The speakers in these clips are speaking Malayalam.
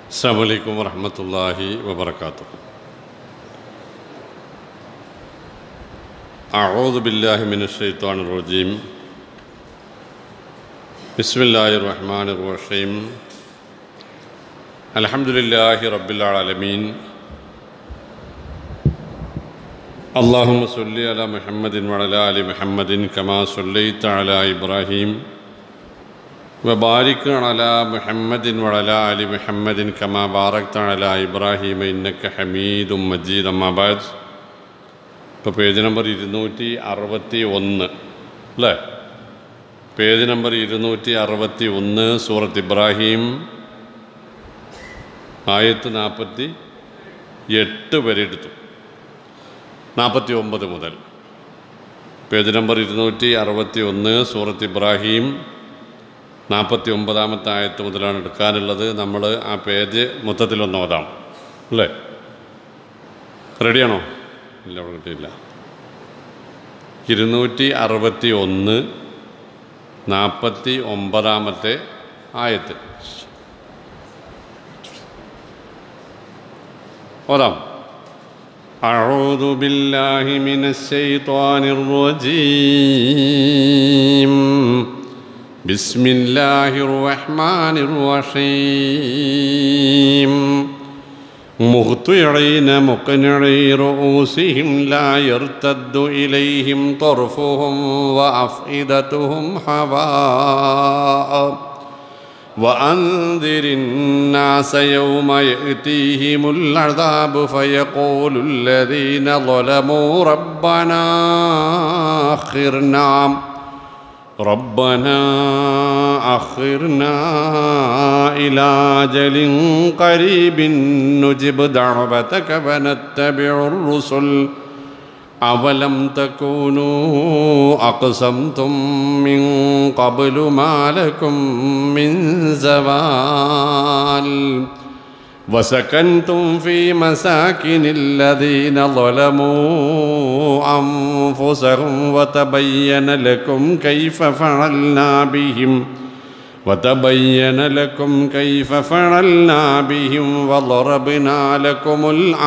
السلام عليكم ورحمة الله وبركاته أعوذ بالله من الشيطان الرجيم بسم الله الرحمن الرحيم الحمد لله رب العالمين اللهم صل على محمد وعلى آل محمد كما صليت على إبراهيم وبارك على محمد وعلى آل محمد كما باركت على إبراهيم إنك حميد مجيد أما بعد ഇപ്പോൾ പേജ് നമ്പർ ഇരുന്നൂറ്റി അറുപത്തി ഒന്ന് അല്ലേ പേജ് നമ്പർ ഇരുന്നൂറ്റി അറുപത്തി ഒന്ന് സൂറത്ത് ഇബ്രാഹിം ആയത്ത് നാൽപ്പത്തി എട്ട് വരെ എടുത്തു നാൽപ്പത്തി ഒമ്പത് മുതൽ പേജ് നമ്പർ ഇരുന്നൂറ്റി അറുപത്തി ഒന്ന് സൂറത്ത് ഇബ്രാഹിം നാൽപ്പത്തി ഒമ്പതാമത്തെ ആയത്ത് മുതലാണ് എടുക്കാനുള്ളത് നമ്മൾ ആ പേജ് മൊത്തത്തിലൊന്ന് ഓതാം അല്ലേ റെഡിയാണോ ഇല്ല അവിടെ കിട്ടിയില്ല ഇരുന്നൂറ്റി അറുപത്തി ഒന്ന് നാൽപ്പത്തി ഒമ്പതാമത്തെ ആയത്ത് ഓതാം أعوذ بالله من الشيطان الرجيم بسم الله الرحمن الرحيم مهطعين مقنعي رؤوسهم لا يرتد إليهم طرفهم وأفئدتهم هواء وأنذر الناس يوم يأتيهم العذاب فيقول الذين ظلموا ربنا أخرنا ربنا أخرنا إلى أجل قريب نجب دعوتك فنتبع الرسل أولم تكونوا أقسمتم من قبل ما لكم من زوال وسكنتم في مساكن الذين ظلموا أنفسهم وتبين لكم كيف فعلنا بهم وتبين لكم كيف فعلنا بهم وضربنا لكم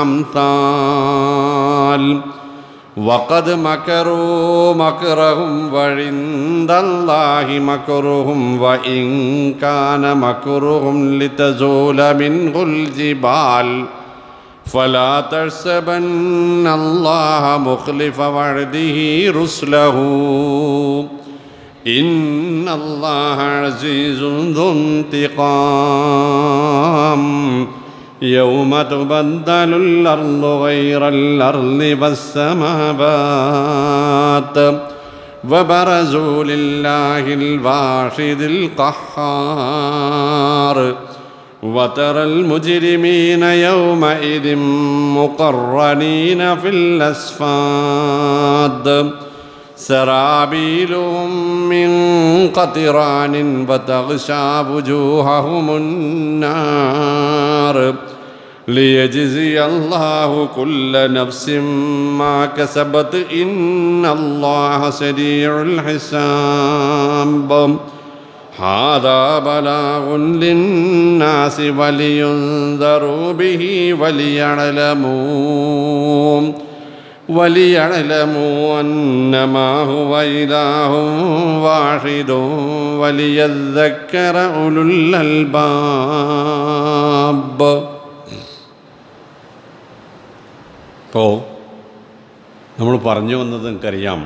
الأمثال وقد مكروا مكرهم وعند الله مكرهم وإن كان مكرهم لتزول منه الجبال فلا تحسبن الله مخلف وعده رسله إن الله عزيز ذو انتقام يوم تبدل الأرض غير الأرض والسماوات وبرزوا لله الواحد القهار وترى المجرمين يومئذ مقرنين في الأسفاد سرابيلهم من قطران وتغشى وجوههم النار ليجزي الله كل نفس ما كسبت إن الله سريع الحساب هذا بلاغ للناس ولينذروا به وليعلموا وليعلموا أنما هو إله واحد وليذكر أولو الألباب ഇപ്പോൾ നമ്മൾ പറഞ്ഞു വന്നത് നിങ്ങൾക്കറിയാം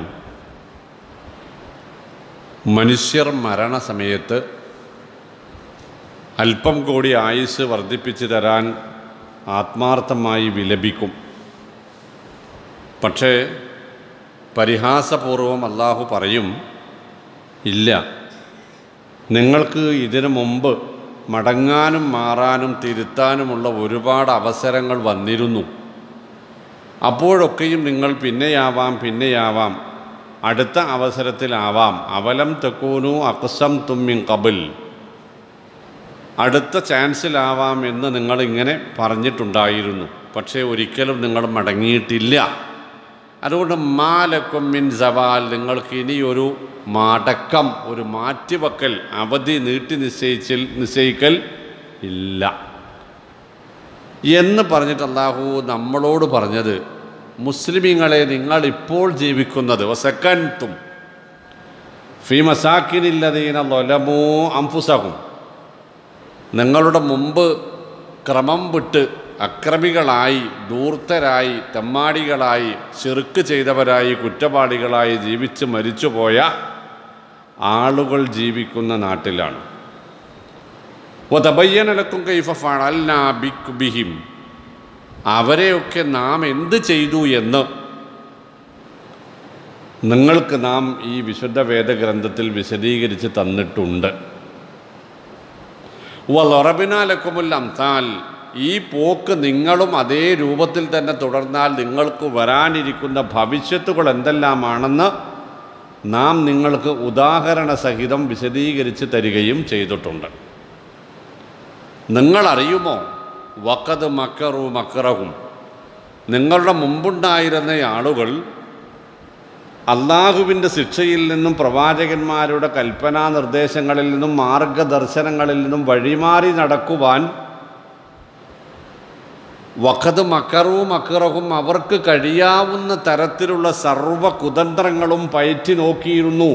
മനുഷ്യർ മരണസമയത്ത് അല്പം കൂടി ആയുസ് വർദ്ധിപ്പിച്ചു തരാൻ ആത്മാർത്ഥമായി വിലപിക്കും പക്ഷേ പരിഹാസപൂർവം അള്ളാഹു പറയും ഇല്ല നിങ്ങൾക്ക് ഇതിനു മുമ്പ് മടങ്ങാനും മാറാനും തിരുത്താനുമുള്ള ഒരുപാട് അവസരങ്ങൾ വന്നിരുന്നു അപ്പോഴൊക്കെയും നിങ്ങൾ പിന്നെയാവാം പിന്നെയാവാം അടുത്ത അവസരത്തിലാവാം അവലം തെക്കൂനു അക്സം തുമ്മിൻ കബിൽ അടുത്ത ചാൻസിലാവാം എന്ന് നിങ്ങളിങ്ങനെ പറഞ്ഞിട്ടുണ്ടായിരുന്നു പക്ഷേ ഒരിക്കലും നിങ്ങൾ മടങ്ങിയിട്ടില്ല അതുകൊണ്ട് മാലക്കും മിൻ സവാൽ നിങ്ങൾക്ക് ഇനിയൊരു മടക്കം ഒരു മാറ്റിവെക്കൽ അവധി നീട്ടി നിശ്ചയിച്ചിൽ നിശ്ചയിക്കൽ ഇല്ല എന്ന് പറഞ്ഞിട്ട് അള്ളാഹു നമ്മളോട് പറഞ്ഞത് മുസ്ലിമീങ്ങളെ നിങ്ങൾ ഇപ്പോൾ ജീവിക്കുന്നത് വസക്കൻതും ഫി മസാക്കിനില്ലതീന ലൊലമോ അംഫുസഹും നിങ്ങളുടെ മുമ്പ് ക്രമം വിട്ട് അക്രമികളായി ദൂർത്തരായി തെമ്മാടികളായി ചെറുക്ക് ചെയ്തവരായി കുറ്റവാളികളായി ജീവിച്ച് മരിച്ചുപോയ ആളുകൾ ജീവിക്കുന്ന നാട്ടിലാണ് ഒതബയ്യനലക്കും കൈഫ ഫഅൽനാ ബിക് ബിഹിം അവരെയൊക്കെ നാം എന്ത് ചെയ്തു എന്ന് നിങ്ങൾക്ക് നാം ഈ വിശുദ്ധ വേദഗ്രന്ഥത്തിൽ വിശദീകരിച്ച് തന്നിട്ടുണ്ട് വലൊറബിനാലക്കുമുൽ അംസാൽ ഈ പോക്ക് നിങ്ങളും അതേ രൂപത്തിൽ തന്നെ തുടർന്നാൽ നിങ്ങൾക്ക് വരാനിരിക്കുന്ന ഭവിഷ്യത്തുകൾ എന്തെല്ലാമാണെന്ന് നാം നിങ്ങൾക്ക് ഉദാഹരണ സഹിതം വിശദീകരിച്ച് തരികയും ചെയ്തിട്ടുണ്ട് നിങ്ങൾ അറിയുമോ വക്കത് മക്കറു മക്കറവും നിങ്ങളുടെ മുമ്പുണ്ടായിരുന്ന ആളുകൾ അള്ളാഹുവിൻ്റെ ശിക്ഷയിൽ നിന്നും പ്രവാചകന്മാരുടെ കൽപ്പനാ നിർദ്ദേശങ്ങളിൽ നിന്നും മാർഗദർശനങ്ങളിൽ നിന്നും വഴിമാറി നടക്കുവാൻ വഖത് മക്കറും അക്കറവും അവർക്ക് കഴിയാവുന്ന തരത്തിലുള്ള സർവ കുതന്ത്രങ്ങളും പയറ്റി നോക്കിയിരുന്നു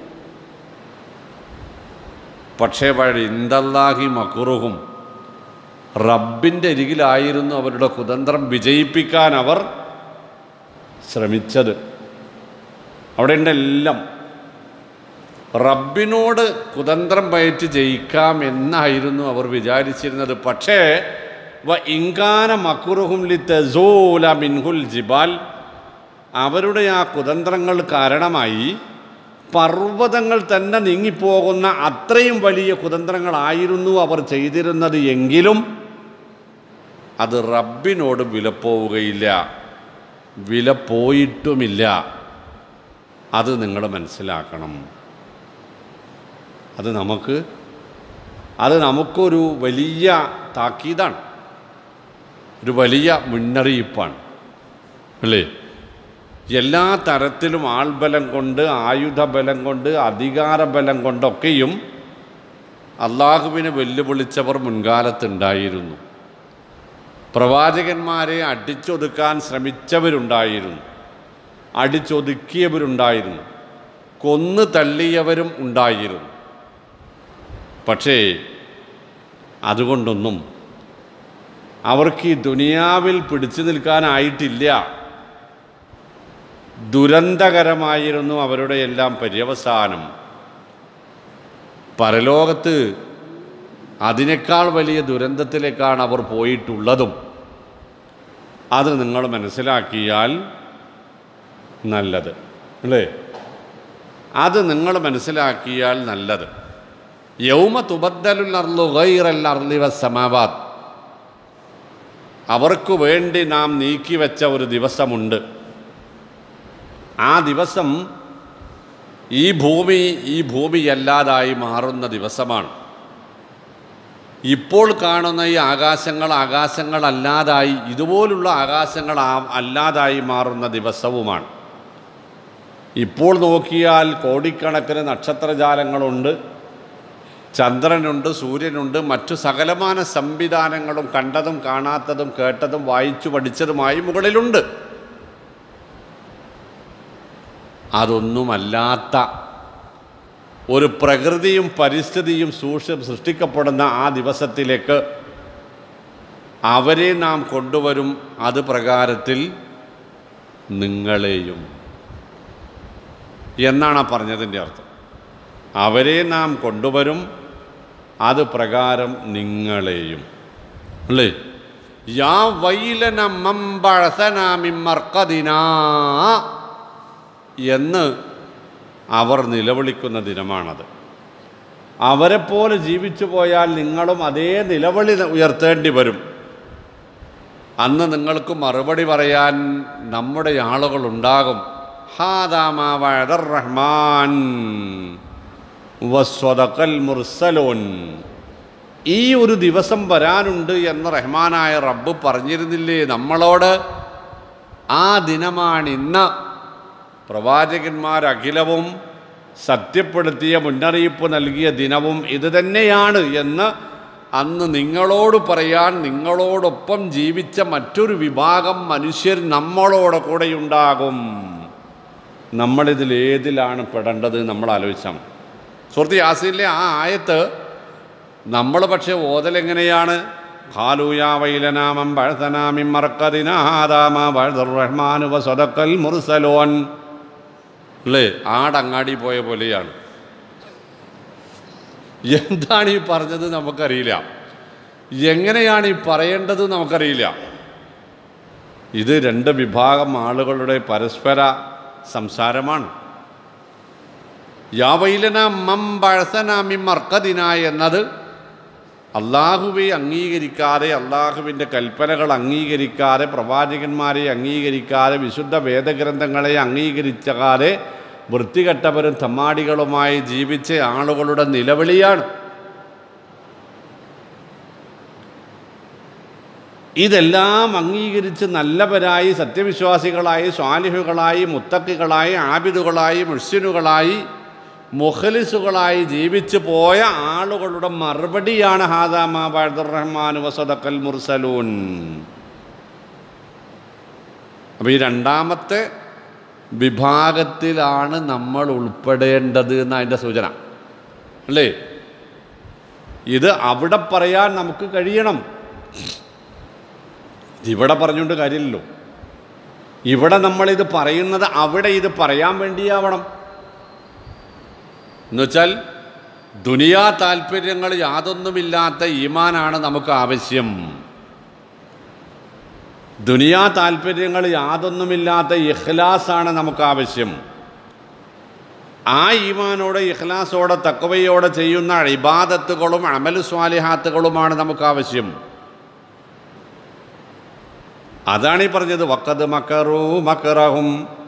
പക്ഷേ വഴി ഇന്ദല്ലാഹി മക്കുറുഹും റബ്ബിൻ്റെ അരികിലായിരുന്നു അവരുടെ കുതന്ത്രം വിജയിപ്പിക്കാൻ അവർ ശ്രമിച്ചത് അവിടെ ഉണ്ട് എല്ലാം റബ്ബിനോട് കുതന്ത്രം പയറ്റി ജയിക്കാം എന്നായിരുന്നു അവർ വിചാരിച്ചിരുന്നത് പക്ഷേ വ ഇങ്കാന മക്കുറുഹും ലി തെസോല മിൻഹുൽ ജിബാൽ അവരുടെ ആ കുതന്ത്രങ്ങൾ കാരണമായി പർവ്വതങ്ങൾ തന്നെ നീങ്ങിപ്പോകുന്ന അത്രയും വലിയ കുതന്ത്രങ്ങളായിരുന്നു അവർ ചെയ്തിരുന്നത് എങ്കിലും അത് റബ്ബിനോട് വിലപ്പോവുകയില്ല വില പോയിട്ടുമില്ല അത് നിങ്ങൾ മനസ്സിലാക്കണം അത് നമുക്ക് അത് നമുക്കൊരു വലിയ താക്കീതാണ് ഒരു വലിയ മുന്നറിയിപ്പാണ് അല്ലേ എല്ലാ തരത്തിലും ആൾബലം കൊണ്ട് ആയുധബലം കൊണ്ട് അധികാരബലം കൊണ്ടൊക്കെയും അള്ളാഹുവിനെ വെല്ലുവിളിച്ചവർ മുൻകാലത്തുണ്ടായിരുന്നു പ്രവാചകന്മാരെ അടിച്ചൊതുക്കാൻ ശ്രമിച്ചവരുണ്ടായിരുന്നു അടിച്ചൊതുക്കിയവരുണ്ടായിരുന്നു കൊന്നു തള്ളിയവരും ഉണ്ടായിരുന്നു പക്ഷേ അതുകൊണ്ടൊന്നും അവർക്ക് ഈ ദുനിയാവിൽ പിടിച്ചു നിൽക്കാനായിട്ടില്ല ദുരന്തകരമായിരുന്നു അവരുടെ എല്ലാം പര്യവസാനം പരലോകത്ത് അതിനേക്കാൾ വലിയ ദുരന്തത്തിലേക്കാണ് അവർ പോയിട്ടുള്ളതും അത് നിങ്ങൾ മനസ്സിലാക്കിയാൽ നല്ലത് അല്ലേ അത് നിങ്ങൾ മനസ്സിലാക്കിയാൽ നല്ലത് യൗമ തുബദ്ദലുൽ അർളു ഗൈറൽ അർളി വസ്സമാവാത്ത് അവർക്ക് വേണ്ടി നാം നീക്കിവെച്ച ഒരു ദിവസമുണ്ട് ആ ദിവസം ഈ ഭൂമി ഈ ഭൂമിയല്ലാതായി മാറുന്ന ദിവസമാണ് ഇപ്പോൾ കാണുന്ന ഈ ആകാശങ്ങൾ ആകാശങ്ങളല്ലാതായി ഇതുപോലുള്ള ആകാശങ്ങൾ ആ- അല്ലാതായി മാറുന്ന ദിവസവുമാണ് ഇപ്പോൾ നോക്കിയാൽ കോടിക്കണക്കിന് നക്ഷത്രജാലങ്ങളുണ്ട് ചന്ദ്രനുണ്ട് സൂര്യനുണ്ട് മറ്റു സകലമാന സംവിധാനങ്ങളും കണ്ടതും കാണാത്തതും കേട്ടതും വായിച്ചു പഠിച്ചതുമായി മുകളിലുണ്ട് അതൊന്നുമല്ലാത്ത ഒരു പ്രകൃതിയും പരിസ്ഥിതിയും സൂക്ഷ സൃഷ്ടിക്കപ്പെടുന്ന ആ ദിവസത്തിലേക്ക് അവരെ നാം കൊണ്ടുവരും അത് പ്രകാരത്തിൽ നിങ്ങളെയും എന്നാണ് ആ പറഞ്ഞതിൻ്റെ അർത്ഥം അവരെ നാം കൊണ്ടുവരും അത് പ്രകാരം നിങ്ങളെയും അല്ലേ യാ വൈലന മമ്പഴസനാ മിമ്മർക്കദിനാ എന്ന് അവർ നിലവിളിക്കുന്ന ദിനമാണത് അവരെപ്പോലെ ജീവിച്ചു പോയാൽ നിങ്ങളും അതേ നിലവിളി ഉയർത്തേണ്ടി വരും അന്ന് നിങ്ങൾക്ക് മറുപടി പറയാൻ നമ്മുടെ ആളുകളുണ്ടാകും ഹാദാമാ വഅദർ റഹ്മാൻ വസ്വദഖൽ മുർസലോൻ ഈ ഒരു ദിവസം വരാനുണ്ട് എന്ന് റഹ്മാനായ റബ്ബ് പറഞ്ഞിരുന്നില്ലേ നമ്മളോട് ആ ദിനമാണിന്ന് പ്രവാചകന്മാരഖിലവും സത്യപ്പെടുത്തിയ മുന്നറിയിപ്പ് നൽകിയ ദിനവും ഇത് തന്നെയാണ് എന്ന് അന്ന് നിങ്ങളോട് പറയാൻ നിങ്ങളോടൊപ്പം ജീവിച്ച മറ്റൊരു വിഭാഗം മനുഷ്യർ നമ്മളോട് കൂടെയുണ്ടാകും നമ്മളിതിൽ ഏതിലാണ് പെടേണ്ടത് നമ്മൾ ആലോചിച്ചാൽ മതി. സുഹൃത്ത് യാസീനിലെ ആ ആയത്ത് നമ്മൾ പക്ഷേ ഓതലെങ്ങനെയാണ് ഖാലൂയാ വൈലനാമം ബഴതനാമിം മറക്കതിനാദാമ ബഴദുർ വസദക്കൽ മുർസലോൻ അല്ലേ ആടങ്ങാടി പോയ പോലെയാണ് എന്താണ് ഈ പറഞ്ഞത് നമുക്കറിയില്ല എങ്ങനെയാണ് ഈ പറയേണ്ടത് നമുക്കറിയില്ല ഇത് രണ്ട് വിഭാഗം ആളുകളുടെ പരസ്പര സംസാരമാണ് യാവൈലന മം ബഴസനാമി മർക്കദിന എന്നത് അള്ളാഹുവെ അംഗീകരിക്കാതെ അള്ളാഹുവിൻ്റെ കൽപ്പനകൾ അംഗീകരിക്കാതെ പ്രവാചകന്മാരെ അംഗീകരിക്കാതെ വിശുദ്ധ വേദഗ്രന്ഥങ്ങളെ അംഗീകരിക്കാതെ വൃത്തികെട്ടവരും തമ്മാടികളുമായി ജീവിച്ച ആളുകളുടെ നിലവിളിയാണ് ഇതെല്ലാം അംഗീകരിച്ച് നല്ലവരായി സത്യവിശ്വാസികളായി സ്വാലിഹുകളായി മുത്തക്കികളായി ആബിദുകളായി മുഷ്യനുകളായി മുഖലിസുകളായി ജീവിച്ചു പോയ ആളുകളുടെ മറുപടിയാണ് ഹാദാമ റഹ്മാൻ വസദക്കൽ മുർസലൂൻ അപ്പോൾ ഈ രണ്ടാമത്തെ വിഭാഗത്തിലാണ് നമ്മൾ ഉൾപ്പെടേണ്ടത് എന്ന് അതിൻ്റെ സൂചന അല്ലേ ഇത് അവിടെ പറയാൻ നമുക്ക് കഴിയണം ഇവിടെ പറഞ്ഞുകൊണ്ട് കാര്യമില്ലല്ലോ ഇവിടെ നമ്മളിത് പറയുന്നത് അവിടെ ഇത് പറയാൻ വേണ്ടിയാവണം എന്നുവെച്ചാൽ ദുനിയാ താല്പര്യങ്ങൾ യാതൊന്നുമില്ലാത്ത ഈമാനാണ് നമുക്ക് ആവശ്യം ദുനിയാ താല്പര്യങ്ങൾ യാതൊന്നുമില്ലാത്ത ഇഖ്ലാസാണ് നമുക്ക് ആവശ്യം ആ ഈമാനോടെ ഇഖ്ലാസോടെ തക്കവയോടെ ചെയ്യുന്ന ഇബാദത്തുകളും അമൽ സ്വാലിഹാത്തുകളുമാണ് നമുക്ക് ആവശ്യം അതാണ് ഈ പറഞ്ഞത് വക്കത് മക്കറു മക്കറഹും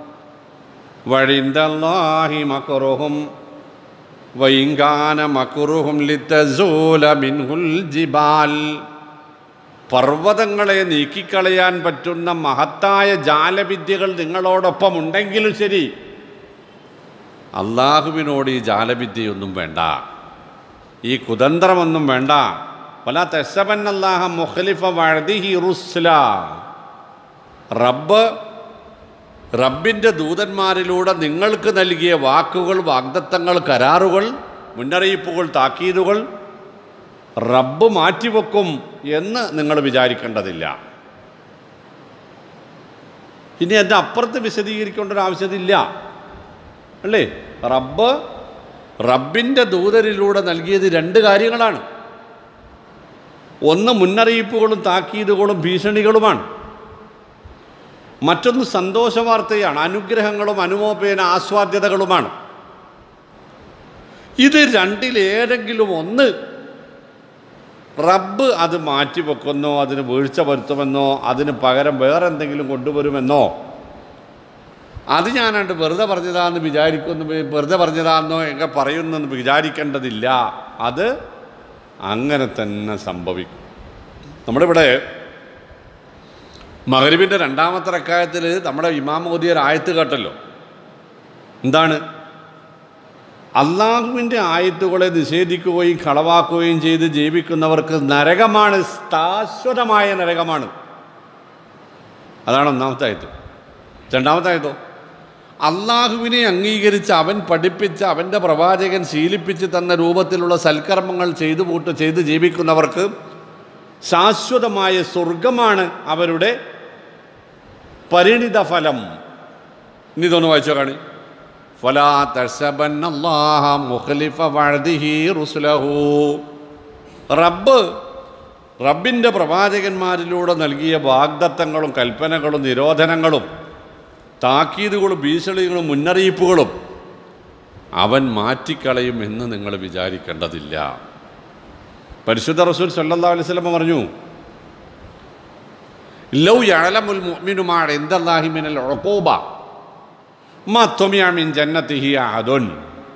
വഴിന്തല്ലാഹി മക്കറുഹും വൈങ്കാന മക്കുറുഹും ലിത്തസൂല മിൻഹുൽ ജിബാൽ പർവ്വതങ്ങളെ നീക്കിക്കളയാൻ പറ്റുന്ന മഹത്തായ ജാലവിദ്യകൾ നിങ്ങളോടൊപ്പം ഉണ്ടെങ്കിലും ശരി അള്ളാഹുവിനോട് ഈ ജാലവിദ്യയൊന്നും വേണ്ട ഈ കുതന്ത്രമൊന്നും വേണ്ട പല തെസബന്നല്ലാഹ മുഖലിഫ വഴുതിഹി റുസ്ല റബ്ബ് റബ്ബിൻ്റെ ദൂതന്മാരിലൂടെ നിങ്ങൾക്ക് നൽകിയ വാക്കുകൾ വാഗ്ദത്തങ്ങൾ കരാറുകൾ മുന്നറിയിപ്പുകൾ താക്കീതുകൾ റബ്ബ് മാറ്റിവെക്കും എന്ന് നിങ്ങൾ വിചാരിക്കേണ്ടതില്ല ഇനി എൻ്റെ അപ്പുറത്ത് വിശദീകരിക്കേണ്ട ഒരു ആവശ്യമില്ല അല്ലേ റബ്ബ് റബ്ബിൻ്റെ ദൂതരിലൂടെ നൽകിയത് രണ്ട് കാര്യങ്ങളാണ് ഒന്ന് മുന്നറിയിപ്പുകളും താക്കീതുകളും ഭീഷണികളുമാണ് മറ്റൊന്ന് സന്തോഷ വാർത്തയാണ് അനുഗ്രഹങ്ങളും അനുമോപേന ആസ്വാദ്യതകളുമാണ് ഇത് രണ്ടിലേതെങ്കിലും ഒന്ന് റബ്ബ് അത് മാറ്റിവെക്കുന്നോ അതിന് വീഴ്ച വരുത്തുമെന്നോ അതിന് പകരം വേറെ എന്തെങ്കിലും കൊണ്ടുവരുമെന്നോ അത് ഞാനാണ്ട് വെറുതെ പറഞ്ഞതാന്ന് വിചാരിക്കുന്നു വെറുതെ പറഞ്ഞതാന്നോ ഒക്കെ പറയുന്നെന്ന് വിചാരിക്കേണ്ടതില്ല അത് അങ്ങനെ തന്നെ സംഭവിക്കും നമ്മുടെ ഇവിടെ മകരിബിൻ്റെ രണ്ടാമത്തെ റക്കായത്തിൽ നമ്മുടെ ഇമാം ഓതിയ ഒരു ആയത്ത് കേട്ടല്ലോ എന്താണ് അള്ളാഹുവിൻ്റെ ആയത്തുകളെ നിഷേധിക്കുകയും കളവാക്കുകയും ചെയ്ത് ജീവിക്കുന്നവർക്ക് നരകമാണ് ശാശ്വതമായ നരകമാണ് അതാണ് ഒന്നാമത്തെ ആയത്ത് രണ്ടാമത്തെ ആയത്തോ അള്ളാഹുവിനെ അംഗീകരിച്ച് അവൻ പഠിപ്പിച്ച അവൻ്റെ പ്രവാചകൻ ശീലിപ്പിച്ച് തന്ന രൂപത്തിലുള്ള സൽക്കർമ്മങ്ങൾ ചെയ്തു കൂട്ട് ചെയ്ത് ജീവിക്കുന്നവർക്ക് ശാശ്വതമായ സ്വർഗമാണ് അവരുടെ പരിണിത ഫലം ഇനി ഇതൊന്ന് വായിച്ചോ കാണി ഫലാ തഴ്സബന്നല്ലാഹ മുഖലിഫ വഴുതിഹി റുസുലഹു റബ്ബ് റബ്ബിൻ്റെ പ്രവാചകന്മാരിലൂടെ നൽകിയ വാഗ്ദത്തങ്ങളും കൽപ്പനകളും നിരോധനങ്ങളും താക്കീതുകളും ഭീഷണികളും മുന്നറിയിപ്പുകളും അവൻ മാറ്റിക്കളയും എന്ന് നിങ്ങൾ വിചാരിക്കേണ്ടതില്ല പരിശുദ്ധ റസൂൽ സല്ലല്ലാഹു അലൈഹി വസല്ലം പറഞ്ഞു ലൗ യഅലമുൽ മുഅ്മിനുമാ ഇൻദല്ലാഹി മിനൽ ഉഖൂബ മാ തുമിയ മിൻ ജന്നത്തിഹി അഹദുൻ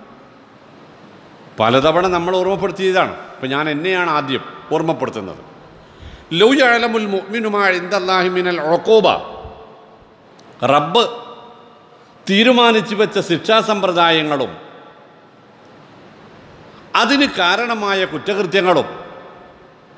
പലതവണ നമ്മൾ ഓർമ്മപ്പെടുത്തിയതാണ് അപ്പം ഞാൻ എന്നെയാണ് ആദ്യം ഓർമ്മപ്പെടുത്തുന്നത് ലൗ യഅലമുൽ മുഅ്മിനുമാ ഇൻദല്ലാഹി മിനൽ ഉഖൂബ റബ്ബ് തീരുമാനിച്ചു വെച്ച ശിക്ഷാ സമ്പ്രദായങ്ങളും അതിന് കാരണമായ കുറ്റകൃത്യങ്ങളും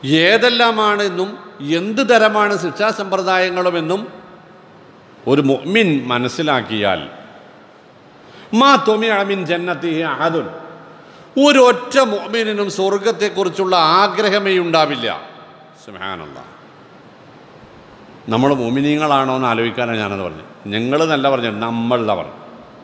ഏതെല്ലാമാണ് എന്നും എന്ത് തരമാണ് ശിക്ഷാ സമ്പ്രദായങ്ങളുമെന്നും ഒരു മുഅ്മിൻ മനസ്സിലാക്കിയാൽ മാ തൊമി അമിൻ ജന്നത്തി അഹദുൻ ഒരൊറ്റ മുഅ്മിനും സ്വർഗത്തെക്കുറിച്ചുള്ള ആഗ്രഹമേ ഉണ്ടാവില്ല സുഹാനുള്ള നമ്മൾ മോമിനിയങ്ങളാണോ എന്ന് ആലോചിക്കാനാണ് ഞാനത് പറഞ്ഞു ഞങ്ങൾ നല്ല പറഞ്ഞു നമ്മളല്ല പറഞ്ഞു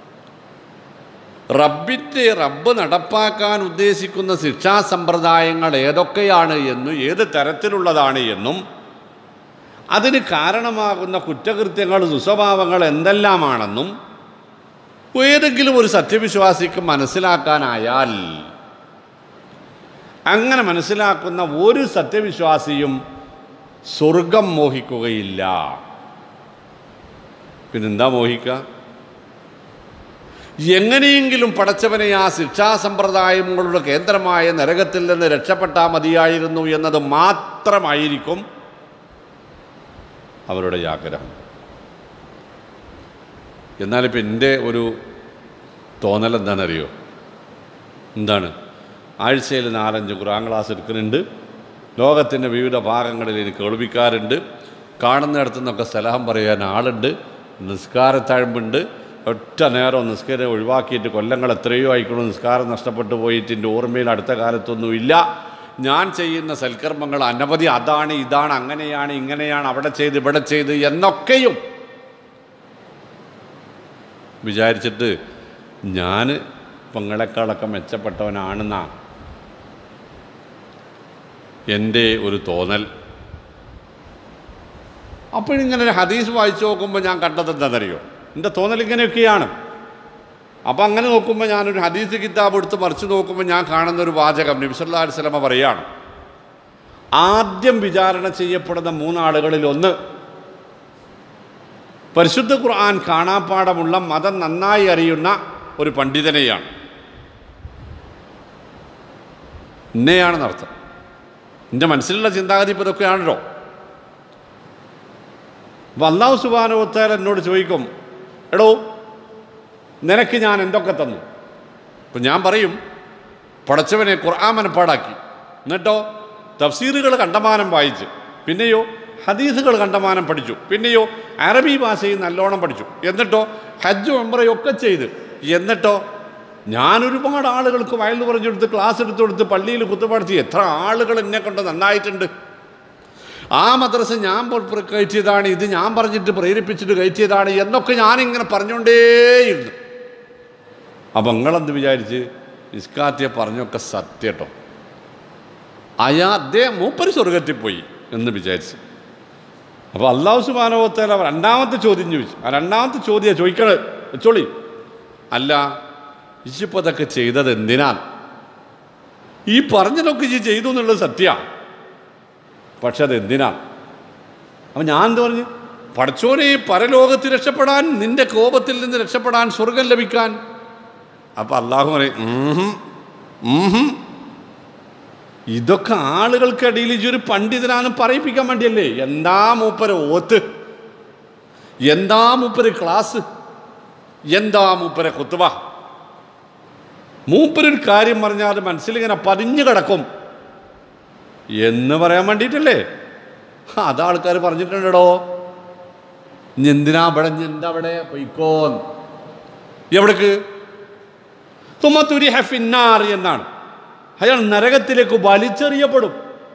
റബ്ബിൻ്റെ റബ്ബ് നടപ്പാക്കാൻ ഉദ്ദേശിക്കുന്ന ശിക്ഷാ സമ്പ്രദായങ്ങൾ ഏതൊക്കെയാണ് എന്നും ഏത് തരത്തിലുള്ളതാണ് എന്നും അതിന് കാരണമാകുന്ന കുറ്റകൃത്യങ്ങൾ ദുസ്വഭാവങ്ങൾ എന്തെല്ലാമാണെന്നും ഏതെങ്കിലും ഒരു സത്യവിശ്വാസിക്ക് മനസ്സിലാക്കാനായാൽ അങ്ങനെ മനസ്സിലാക്കുന്ന ഒരു സത്യവിശ്വാസിയും സ്വർഗം മോഹിക്കുകയില്ല പിന്നെന്താ മോഹിക്കുക എങ്ങനെയെങ്കിലും പടച്ചവനെ ആ ശിക്ഷാ സമ്പ്രദായങ്ങളുടെ കേന്ദ്രമായ നരകത്തിൽ നിന്ന് രക്ഷപ്പെട്ടാൽ മതിയായിരുന്നു എന്നത് മാത്രമായിരിക്കും അവരുടെ ആഗ്രഹം എന്നാലിപ്പോൾ എൻ്റെ ഒരു തോന്നൽ എന്താണെന്നറിയോ എന്താണ് ആഴ്ചയിൽ നാലഞ്ച് ഖുറാൻ ക്ലാസ് എടുക്കുന്നുണ്ട് ലോകത്തിൻ്റെ വിവിധ ഭാഗങ്ങളിൽ എനിക്ക് കേൾവിക്കാറുണ്ട് കാണുന്നിടത്തു നിന്നൊക്കെ സലഹം പറയാൻ ആളുണ്ട് നിസ്കാരത്താഴ്മ്പുണ്ട് ഒറ്റ നേരം നിസ്കാരം ഒഴിവാക്കിയിട്ട് കൊല്ലങ്ങൾ എത്രയോ ആയിക്കണം നിസ്കാരം നഷ്ടപ്പെട്ടു പോയിട്ട് എൻ്റെ ഓർമ്മയിൽ അടുത്ത കാലത്തൊന്നുമില്ല ഞാൻ ചെയ്യുന്ന സൽക്കർമ്മങ്ങൾ അനവധി അതാണ് ഇതാണ് അങ്ങനെയാണ് ഇങ്ങനെയാണ് അവിടെ ചെയ്ത് ഇവിടെ ചെയ്ത് എന്നൊക്കെയും വിചാരിച്ചിട്ട് ഞാൻ പെങ്ങളെക്കാളൊക്കെ മെച്ചപ്പെട്ടവനാണെന്നാ എൻ്റെ ഒരു തോന്നൽ അപ്പോഴിങ്ങനെ ഒരു ഹദീസ് വായിച്ചു നോക്കുമ്പോൾ ഞാൻ കണ്ടത് എന്താണെന്നറിയോ എൻ്റെ തോന്നൽ ഇങ്ങനെയൊക്കെയാണ് അപ്പം അങ്ങനെ നോക്കുമ്പോൾ ഞാനൊരു ഹദീസ് കിതാബ് എടുത്ത് മറിച്ച് നോക്കുമ്പോൾ ഞാൻ കാണുന്ന ഒരു വാചകം നബിസല്ലാ സ്വലമ പറയാണ് ആദ്യം വിചാരണ ചെയ്യപ്പെടുന്ന മൂന്നാളുകളിൽ ഒന്ന് പരിശുദ്ധ ഖുർആൻ കാണാപ്പാടമുള്ള മതം നന്നായി അറിയുന്ന ഒരു പണ്ഡിതനെയാണ് ഇന്നയാണെന്നർത്ഥം എൻ്റെ മനസ്സിലുള്ള ചിന്താഗതി ഇപ്പോൾ ഇതൊക്കെയാണല്ലോ അപ്പം അള്ളാഹു സുബാനോത്താൽ എന്നോട് ചോദിക്കും എടോ നിനക്ക് ഞാൻ എന്തൊക്കെ തന്നു അപ്പം ഞാൻ പറയും പടച്ചവനെ ഖുർആൻ മനപ്പാടാക്കി എന്നിട്ടോ തഫ്സീറുകൾ കണ്ടമാനം വായിച്ച് പിന്നെയോ ഹദീസുകൾ കണ്ടമാനം പഠിച്ചു പിന്നെയോ അറബി ഭാഷയും നല്ലോണം പഠിച്ചു എന്നിട്ടോ ഹജ്ജ് മെമ്പറയൊക്കെ ചെയ്ത് എന്നിട്ടോ ഞാൻ ഒരുപാട് ആളുകൾക്ക് വയൽ പറഞ്ഞു കൊടുത്ത് ക്ലാസ് എടുത്തു കൊടുത്ത് പള്ളിയിൽ കുത്തുപാടത്തി എത്ര ആളുകൾ എന്നെ കൊണ്ട് നന്നായിട്ടുണ്ട് ആ മദ്രസ ഞാൻ പൊ- കയറ്റിയതാണ് ഇത് ഞാൻ പറഞ്ഞിട്ട് പ്രേരിപ്പിച്ചിട്ട് കയറ്റിയതാണ് എന്നൊക്കെ ഞാനിങ്ങനെ പറഞ്ഞുകൊണ്ടേയിരുന്നു അപ്പം നിങ്ങളെന്ത് വിചാരിച്ച് ഇസ്കാത്തിയെ പറഞ്ഞൊക്കെ സത്യട്ടോ അയാ അദ്ദേഹം മൂപ്പര് സ്വർഗത്തിൽ പോയി എന്ന് വിചാരിച്ചു അപ്പോൾ അള്ളാഹു സുബാനോത്തേല രണ്ടാമത്തെ ചോദ്യം ചോദിച്ചു ആ രണ്ടാമത്തെ ചോദ്യം ചോദിക്കണത് വെച്ചോളി അല്ല ഇച്ചിപ്പോൾ അതൊക്കെ ചെയ്തത് എന്തിനാണ് ഈ പറഞ്ഞതൊക്കെ ഈ ചെയ്തു എന്നുള്ളത് സത്യമാണ് പക്ഷെ അത് എന്തിനാണ് അപ്പം ഞാൻ എന്ത് പറഞ്ഞു പഠിച്ചോനെ പരലോകത്ത് രക്ഷപ്പെടാൻ നിന്റെ കോപത്തിൽ നിന്ന് രക്ഷപ്പെടാൻ സ്വർഗം ലഭിക്കാൻ അപ്പം അള്ളാഹു പറയും "ഉംഹും, ഉംഹും." ഇതൊക്കെ ആളുകൾക്കിടയിൽ ഈ ഒരു പണ്ഡിതനാണ് പറയിപ്പിക്കാൻ വേണ്ടിയല്ലേ എന്താ മൂപ്പര് ഓത്ത് എന്താ മൂപ്പര് ക്ലാസ് എന്താ മൂപ്പരെ കുത്തുവ മൂപ്പരൊരു കാര്യം പറഞ്ഞാൽ അത് മനസ്സിലിങ്ങനെ പതിഞ്ഞു കിടക്കും എന്ന് പറയാൻ വേണ്ടിയിട്ടല്ലേ അത് ആൾക്കാർ പറഞ്ഞിട്ടുണ്ടോ ഇനി എന്തിനാ അവിടെ ഇനി എന്താ അവിടെ പൊയ്ക്കോ എവിടേക്ക് തുമ്മത്തുരി ഹഫിന്നാർ എന്നാണ് അയാൾ നരകത്തിലേക്ക് വലിച്ചെറിയപ്പെടും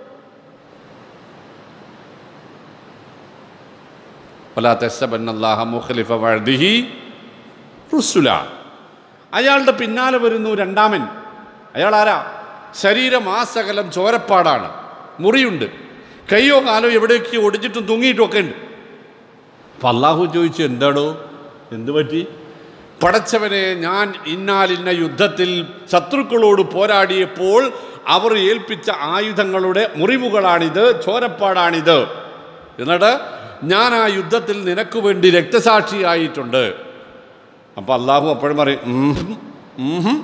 ولا تحسبن الله مخلف وعده റുസുല അയാളുടെ പിന്നാലെ വരുന്നു രണ്ടാമൻ അയാൾ ആരാ ശരീരം ആ സകലം ചോരപ്പാടാണ് മുറിയുണ്ട് കയ്യോ കാലോ എവിടെയൊക്കെ ഒടിച്ചിട്ടും തൂങ്ങിയിട്ടും ഒക്കെ ഉണ്ട് അപ്പം അള്ളാഹു ചോദിച്ചു എന്താടോ എന്തു പറ്റി പടച്ചവനെ ഞാൻ ഇന്നാലിന്ന യുദ്ധത്തിൽ ശത്രുക്കളോട് പോരാടിയപ്പോൾ അവർ ഏൽപ്പിച്ച ആയുധങ്ങളുടെ മുറിവുകളാണിത് ചോരപ്പാടാണിത് എന്നിട്ട് ഞാൻ ആ യുദ്ധത്തിൽ നിനക്ക് വേണ്ടി രക്തസാക്ഷിയായിട്ടുണ്ട് അപ്പം അള്ളാഹു അപ്പോഴും പറയും "ഉംഹും, ഉംഹും.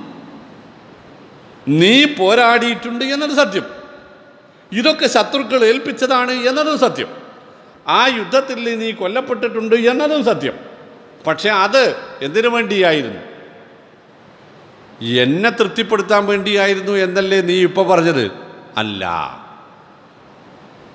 നീ പോരാടിയിട്ടുണ്ട് എന്നത് സത്യം ഇതൊക്കെ ശത്രുക്കൾ ഏൽപ്പിച്ചതാണ് എന്നതും സത്യം ആ യുദ്ധത്തിൽ നീ കൊല്ലപ്പെട്ടിട്ടുണ്ട് എന്നതും സത്യം പക്ഷെ അത് എന്തിനു വേണ്ടിയായിരുന്നു എന്നെ തൃപ്തിപ്പെടുത്താൻ വേണ്ടിയായിരുന്നു എന്നല്ലേ നീ ഇപ്പോൾ പറഞ്ഞത് അല്ല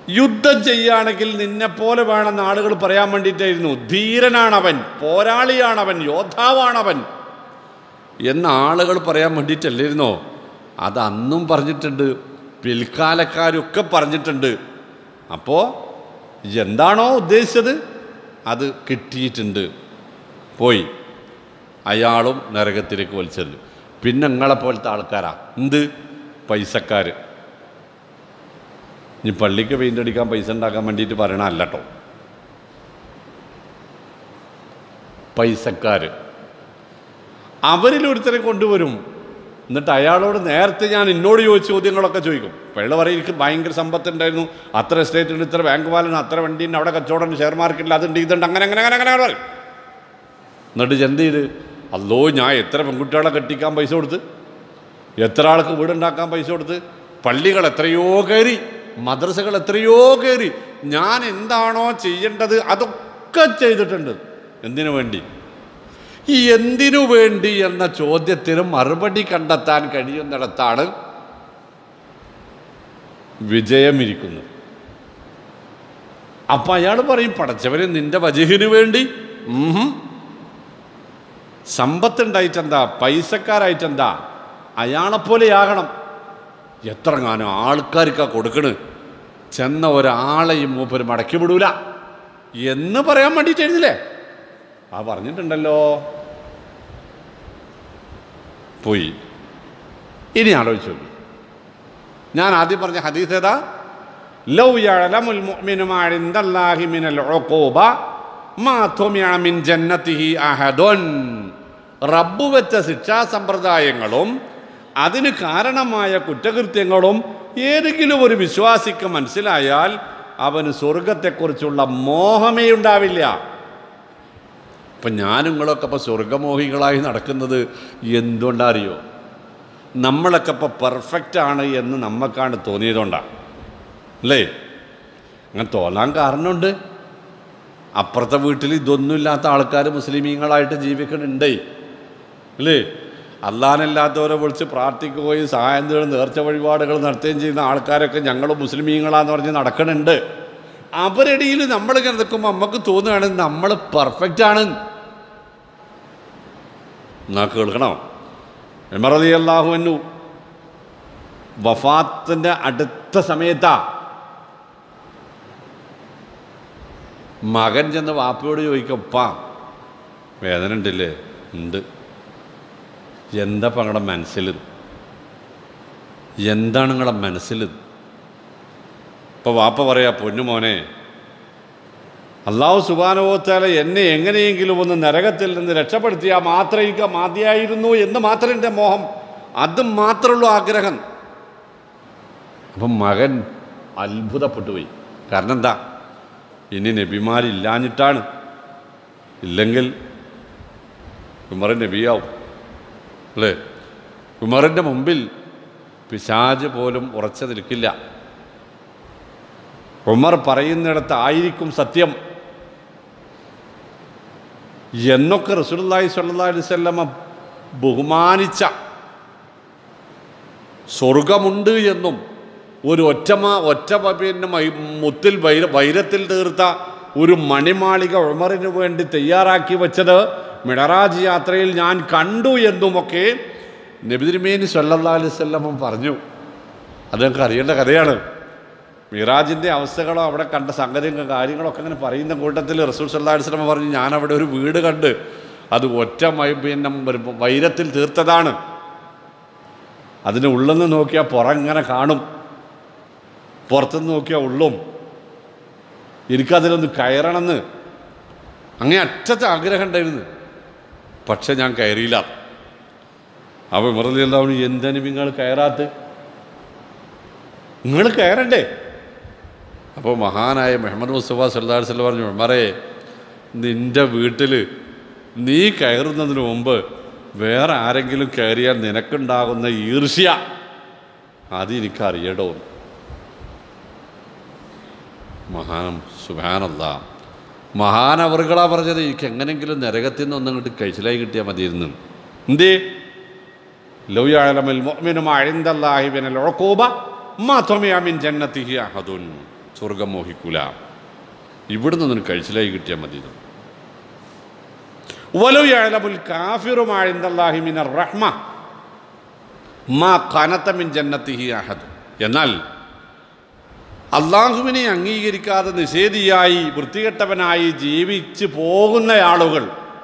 യുദ്ധം ചെയ്യുകയാണെങ്കിൽ നിന്നെപ്പോലെ വേണമെന്ന് ആളുകൾ പറയാൻ വേണ്ടിയിട്ടായിരുന്നു ധീരനാണവൻ പോരാളിയാണവൻ യോദ്ധാവാണവൻ എന്ന് ആളുകൾ പറയാൻ വേണ്ടിയിട്ടല്ലായിരുന്നോ അത് അന്നും പറഞ്ഞിട്ടുണ്ട് പിൽക്കാലക്കാരൊക്കെ പറഞ്ഞിട്ടുണ്ട് അപ്പോൾ എന്താണോ ഉദ്ദേശിച്ചത് അത് കിട്ടിയിട്ടുണ്ട് പോയി അയാളും നരകത്തിലേക്ക് വലിച്ചെറിഞ്ഞു പിന്നെ നിങ്ങളെപ്പോലത്തെ ആൾക്കാരാ എന്ത് പൈസക്കാർ ഇനി പള്ളിക്ക് പെയിൻ്റ് അടിക്കാൻ പൈസ ഉണ്ടാക്കാൻ വേണ്ടിയിട്ട് പറയണല്ല കേട്ടോ പൈസക്കാർ അവരിൽ ഒരുത്തരെ കൊണ്ടുവരും എന്നിട്ട് അയാളോട് നേരത്തെ ഞാൻ എന്നോട് ചോദിച്ച ചോദ്യങ്ങളൊക്കെ ചോദിക്കും വെള്ള പറയും എനിക്ക് ഭയങ്കര സമ്പത്തുണ്ടായിരുന്നു അത്ര എസ്റ്റേറ്റ് ഉണ്ട് ഇത്ര ബാങ്ക് പാലുണ്ട് അത്ര വണ്ടിയുണ്ട് അവിടെ കച്ചവടം ഷെയർ മാർക്കറ്റിൽ അതുണ്ട് ഇതുണ്ട് അങ്ങനെ അങ്ങനെ അങ്ങനെ അങ്ങനെ പറയും എന്നിട്ട് എന്ത് ചെയ്ത് അല്ലോ ഞാൻ എത്ര പെൺകുട്ടികളെ കെട്ടിക്കാൻ പൈസ കൊടുത്ത് എത്ര ആൾക്ക് വീടുണ്ടാക്കാൻ പൈസ കൊടുത്ത് പള്ളികൾ എത്രയോ കയറി മദ്രസകൾ എത്രയോ കയറി ഞാൻ എന്താണോ ചെയ്യേണ്ടത് അതൊക്കെ ചെയ്തിട്ടുണ്ട് എന്തിനു വേണ്ടി ഈ എന്തിനു വേണ്ടി എന്ന ചോദ്യത്തിന് മറുപടി കണ്ടെത്താൻ കഴിയുന്നിടത്താണ് വിജയമിരിക്കുന്നത് അപ്പം അയാൾ പറയും പടച്ചവന് നിന്റെ വജഹിന് വേണ്ടി ഉം. സമ്പത്തുണ്ടായിട്ടെന്താ പൈസക്കാരായിട്ടെന്താ അയാളെപ്പോലെയാകണം എത്ര കാലം ആൾക്കാർക്കാ കൊടുക്കണ് ചെന്ന ഒരാളെയും മൂപ്പര് മടക്കി വിടൂല എന്ന് പറയാൻ വേണ്ടിയിട്ട് എഴുതില്ലേ ആ പറഞ്ഞിട്ടുണ്ടല്ലോ പോയി ഇനി ആലോചിച്ച് നോക്കി ഞാൻ ആദ്യം പറഞ്ഞ ഹദീസ് ഏതാ ലൗ യഅലമുൽ മുഅ്മിനു മാ ഇൻദല്ലാഹി മിനൽ ഉഖൂബ മാ തുമിഅ മിൻ ജന്നതിഹി അഹദുൻ റബ്ബ് വെച്ച ശിക്ഷാ സമ്പ്രദായങ്ങളും അതിന് കാരണമായ കുറ്റകൃത്യങ്ങളും ഏതെങ്കിലും ഒരു വിശ്വാസിക്ക് മനസ്സിലായാൽ അവന് സ്വർഗത്തെക്കുറിച്ചുള്ള മോഹമേ ഉണ്ടാവില്ല ഇപ്പം ഞാനും നിങ്ങളൊക്കെ ഇപ്പോൾ സ്വർഗമോഹികളായി നടക്കുന്നത് എന്തുകൊണ്ടാ അറിയോ നമ്മളൊക്കെ ഇപ്പോൾ പെർഫെക്റ്റ് ആണ് എന്ന് നമുക്കാണ് തോന്നിയതുകൊണ്ടാണ് അല്ലേ അങ്ങനെ തോന്നാൻ കാരണമുണ്ട് അപ്പുറത്തെ വീട്ടിൽ ഇതൊന്നുമില്ലാത്ത ആൾക്കാർ മുസ്ലിമീങ്ങളായിട്ട് ജീവിക്കണുണ്ടേ അല്ലേ അല്ലാനല്ലാത്തവരെ വിളിച്ച് പ്രാർത്ഥിക്കുകയും സഹായം തേടും നേർച്ച വഴിപാടുകൾ നടത്തുകയും ചെയ്യുന്ന ആൾക്കാരൊക്കെ ഞങ്ങൾ മുസ്ലിമീങ്ങളാന്ന് പറഞ്ഞ് നടക്കണുണ്ട് അവരിടയിൽ നമ്മളിങ്ങനെ നിൽക്കുമ്പോൾ നമുക്ക് തോന്നുകയാണ് നമ്മൾ പെർഫെക്റ്റ് ആണ് എന്നാ കേൾക്കണം എമറലി അള്ളാഹുവിനു വഫാത്തിൻ്റെ അടുത്ത സമയത്താ മകൻ ചെന്ന് വാപ്പയോട് ചോദിക്കും ഉപ്പാ വേദന ഉണ്ടില്ലേ ഉണ്ട് എന്താ ഇപ്പം നിങ്ങളുടെ മനസ്സിൽ എന്താണ് നിങ്ങളുടെ മനസ്സിൽ ഇപ്പോൾ വാപ്പ പറയാ പൊന്നു മോനെ അള്ളാഹു സുബാനുഭവത്താല എന്നെ എങ്ങനെയെങ്കിലും ഒന്ന് നരകത്തിൽ നിന്ന് രക്ഷപ്പെടുത്തിയാൽ മാത്രമേ എനിക്ക് മതിയായിരുന്നു എന്ന് മാത്രം എൻ്റെ മോഹം അത് മാത്രമുള്ളൂ ആഗ്രഹം അപ്പം മകൻ അത്ഭുതപ്പെട്ടു പോയി കാരണം എന്താ ഇനി നബിമാരില്ലാഞ്ഞിട്ടാണ് ഇല്ലെങ്കിൽ ഉമർ നബിയാവും അല്ലേ ഉമറിൻ്റെ മുമ്പിൽ പിശാജ് പോലും ഉറച്ചു നിൽക്കില്ല ഉമർ പറയുന്നിടത്ത് ആയിരിക്കും സത്യം എന്നൊക്കെ റസൂലുള്ളാഹി സ്വല്ലല്ലാഹി അലൈഹി വസല്ലമ ബഹുമാനിച്ച സ്വർഗമുണ്ട് എന്നും ഒരു ഒറ്റമ ഒറ്റ പിന്നെ മൈ- മുത്തിൽ വൈര വൈരത്തിൽ തീർത്ത ഒരു മണിമാളിക ഉമറിന് വേണ്ടി തയ്യാറാക്കി വെച്ചത് മിണറാജ് യാത്രയിൽ ഞാൻ കണ്ടു എന്നുമൊക്കെ നബിതിരുമേനി സല്ലല്ലാഹു അലൈഹി വസല്ലമ പറഞ്ഞു അത് ഞങ്ങൾക്ക് അറിയേണ്ട കഥയാണ് മിറാജിൻ്റെ അവസ്ഥകളോ അവിടെ കണ്ട സംഗതിയും കാര്യങ്ങളൊക്കെ അങ്ങനെ പറയുന്ന കൂട്ടത്തിൽ റസൂൽ സല്ലാ വസ്ലമ പറഞ്ഞു ഞാൻ അവിടെ ഒരു വീട് കണ്ട് അത് ഒറ്റ മൈ പിന്നെ ഒരു വൈരത്തിൽ തീർത്തതാണ് അതിന് ഉള്ളെന്ന് നോക്കിയാൽ പുറങ്ങനെ കാണും പുറത്തുനിന്ന് നോക്കിയാൽ ഉള്ളും എനിക്കതിലൊന്ന് കയറണമെന്ന് അങ്ങനെ അറ്റത്തെ ആഗ്രഹം ഉണ്ടായിരുന്നു പക്ഷെ ഞാൻ കയറിയില്ല അപ്പോൾ മുറലി എല്ലാവരും എന്താണ് നിങ്ങൾ കയറാത്ത നിങ്ങൾ കയറണ്ടേ അപ്പോൾ മഹാനായ മുഹമ്മദ് മുസ്തഫ സല്ലാ വസ്ലം പറഞ്ഞു ഉമറേ നിൻ്റെ വീട്ടിൽ നീ കയറുന്നതിന് മുമ്പ് വേറെ ആരെങ്കിലും കയറിയാൽ നിനക്കുണ്ടാകുന്ന ഈർഷ്യ അത് എനിക്കറിയടോ മഹാനം സുഹാനല്ല മഹാനവറുകളാ പറഞ്ഞത് എനിക്ക് എങ്ങനെങ്കിലും നരകത്തിൽ നിന്ന് ഒന്നങ്ങോട്ട് കഴിച്ചിലായി കിട്ടിയാൽ മതിയിരുന്നു എന്തേ ലൗ യഅലമുൽ മുഅ്മിനു മാ ഇൻദല്ലാഹി മിനൽ ഉഖൂബ മാ തുമിഅ മിൻ ജന്നതിഹി അഹദുൻ സ്വർഗം മോഹിക്കൂല ഇവിടുന്ന് നിനക്ക് കഴിച്ചിലായി കിട്ടിയാൽ മതി എന്ന്. വലു യഅലമുൽ കാഫിറു മാ ഇൻദല്ലാഹി മിനർ റഹ്മ മാ ഖനത മിൻ ജന്നത്തിഹി അഹദ് എന്നാൽ അള്ളാഹുവിനെ അംഗീകരിക്കാതെ നിഷേധിയായി വൃത്തികെട്ടവനായി ജീവിച്ച് പോകുന്ന ആളുകൾ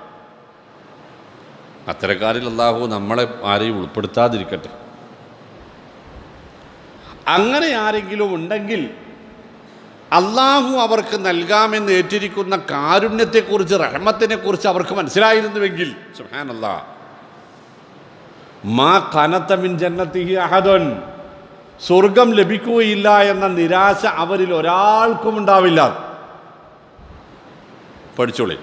അത്തരക്കാരിൽ അള്ളാഹു നമ്മളെ ആരെയും ഉൾപ്പെടുത്താതിരിക്കട്ടെ അങ്ങനെ ആരെങ്കിലും ഉണ്ടെങ്കിൽ അള്ളാഹു അവർക്ക് നൽകാമെന്ന് ഏറ്റിരിക്കുന്ന കാരുണ്യത്തെക്കുറിച്ച് റഹ്മത്തിനെക്കുറിച്ച് അവർക്ക് മനസ്സിലായിരുന്നുവെങ്കിൽ സുഹാനല്ലാ മാ കനത്തമിൻ ജന്നത്തിഹി അഹദൻ സ്വർഗം ലഭിക്കുകയില്ല എന്ന നിരാശ അവരിൽ ഒരാൾക്കും ഉണ്ടാവില്ല പഠിച്ചോളി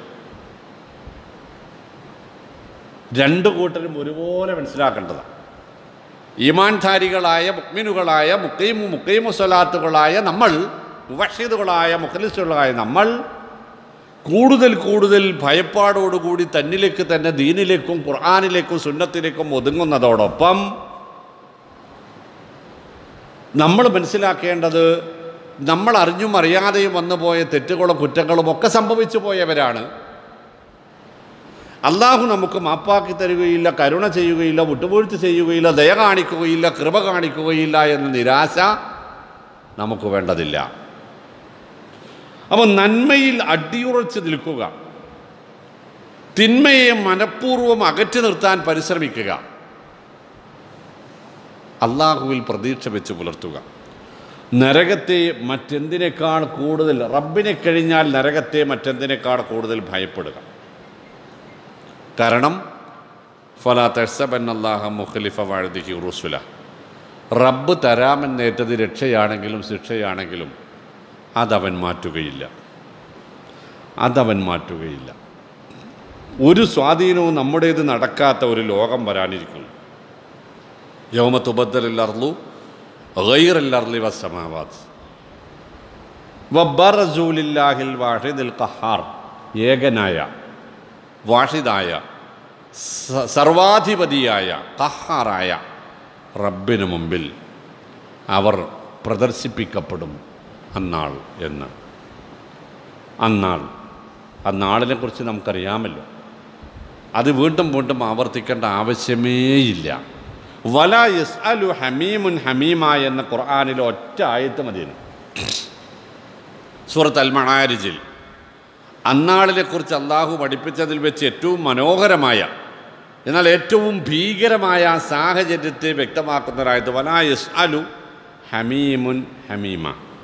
രണ്ട് കൂട്ടരും ഒരുപോലെ മനസ്സിലാക്കേണ്ടതാണ് ഈമാൻധാരികളായ മുക്മിനുകളായ മുക്കൈമു മുക്കൈമു സ്വലാത്തുകളായ നമ്മൾ മുവഷീദുകളായ മുഖലിസുകളായ നമ്മൾ കൂടുതൽ കൂടുതൽ ഭയപ്പാടോടുകൂടി തന്നിലേക്ക് തന്നെ ദീനിലേക്കും ഖുർആാനിലേക്കും സുന്നത്തിലേക്കും ഒതുങ്ങുന്നതോടൊപ്പം നമ്മൾ മനസ്സിലാക്കേണ്ടത് നമ്മൾ അറിഞ്ഞും അറിയാതെയും വന്നുപോയ തെറ്റുകളും കുറ്റങ്ങളും ഒക്കെ സംഭവിച്ചു പോയവരാണ് അള്ളാഹു നമുക്ക് മാപ്പാക്കി തരികയില്ല കരുണ ചെയ്യുകയില്ല വിട്ടുവീഴ്ച ചെയ്യുകയില്ല ദയ കാണിക്കുകയില്ല കൃപ കാണിക്കുകയില്ല എന്ന നിരാശ നമുക്ക് വേണ്ടതില്ല അപ്പോൾ നന്മയിൽ അടിയുറച്ച് നിൽക്കുക തിന്മയെ മനഃപൂർവ്വം അകറ്റി നിർത്താൻ പരിശ്രമിക്കുക അള്ളാഹുവിൽ പ്രതീക്ഷ വെച്ച് പുലർത്തുക നരകത്തെ മറ്റെന്തിനേക്കാൾ കൂടുതൽ റബ്ബിനെ കഴിഞ്ഞാൽ നരകത്തെ മറ്റെന്തിനേക്കാൾ കൂടുതൽ ഭയപ്പെടുക കാരണം ഫലാ തെഴ്സബൻ അള്ളാഹ മുഖലിഫ വാഴ്ദിഹി റുസുല റബ്ബ് തരാമെന്നേറ്റത് രക്ഷയാണെങ്കിലും ശിക്ഷയാണെങ്കിലും അതവൻ മാറ്റുകയില്ല അതവൻ മാറ്റുകയില്ല ഒരു സ്വാധീനവും നമ്മുടേത് നടക്കാത്ത ഒരു ലോകം വരാനിരിക്കുന്നു യൗമ തുബദ്ദലർലു ഗൈറല്ലർലി വസ്സമാവാദ് വബ്ബറസൂലില്ലാഹിൽ വാഹിദിൽ ഖഹാർ ഏകനായ വാഷിദായ സ- സർവാധിപതിയായ കഹാറായ റബ്ബിന് മുമ്പിൽ അവർ പ്രദർശിപ്പിക്കപ്പെടും അന്നാൾ എന്ന് അന്നാൾ അന്നാളിനെ കുറിച്ച് നമുക്കറിയാമല്ലോ അത് വീണ്ടും വീണ്ടും ആവർത്തിക്കേണ്ട ആവശ്യമേയില്ല വല യസ് അലു ഹമീമുൻ ഹമീമ എന്ന ഖുർആാനിലെ ഒറ്റ ആയത്ത് മതിയാണ് സൂറത്ത് അൽ മണാരിജിൽ അന്നാളിനെക്കുറിച്ച് അള്ളാഹു പഠിപ്പിച്ചതിൽ വെച്ച് ഏറ്റവും മനോഹരമായ എന്നാൽ ഏറ്റവും ഭീകരമായ ആ സാഹചര്യത്തെ വ്യക്തമാക്കുന്നതായത് വലായസ് അലു ഹമീമുൻ ഹമീമ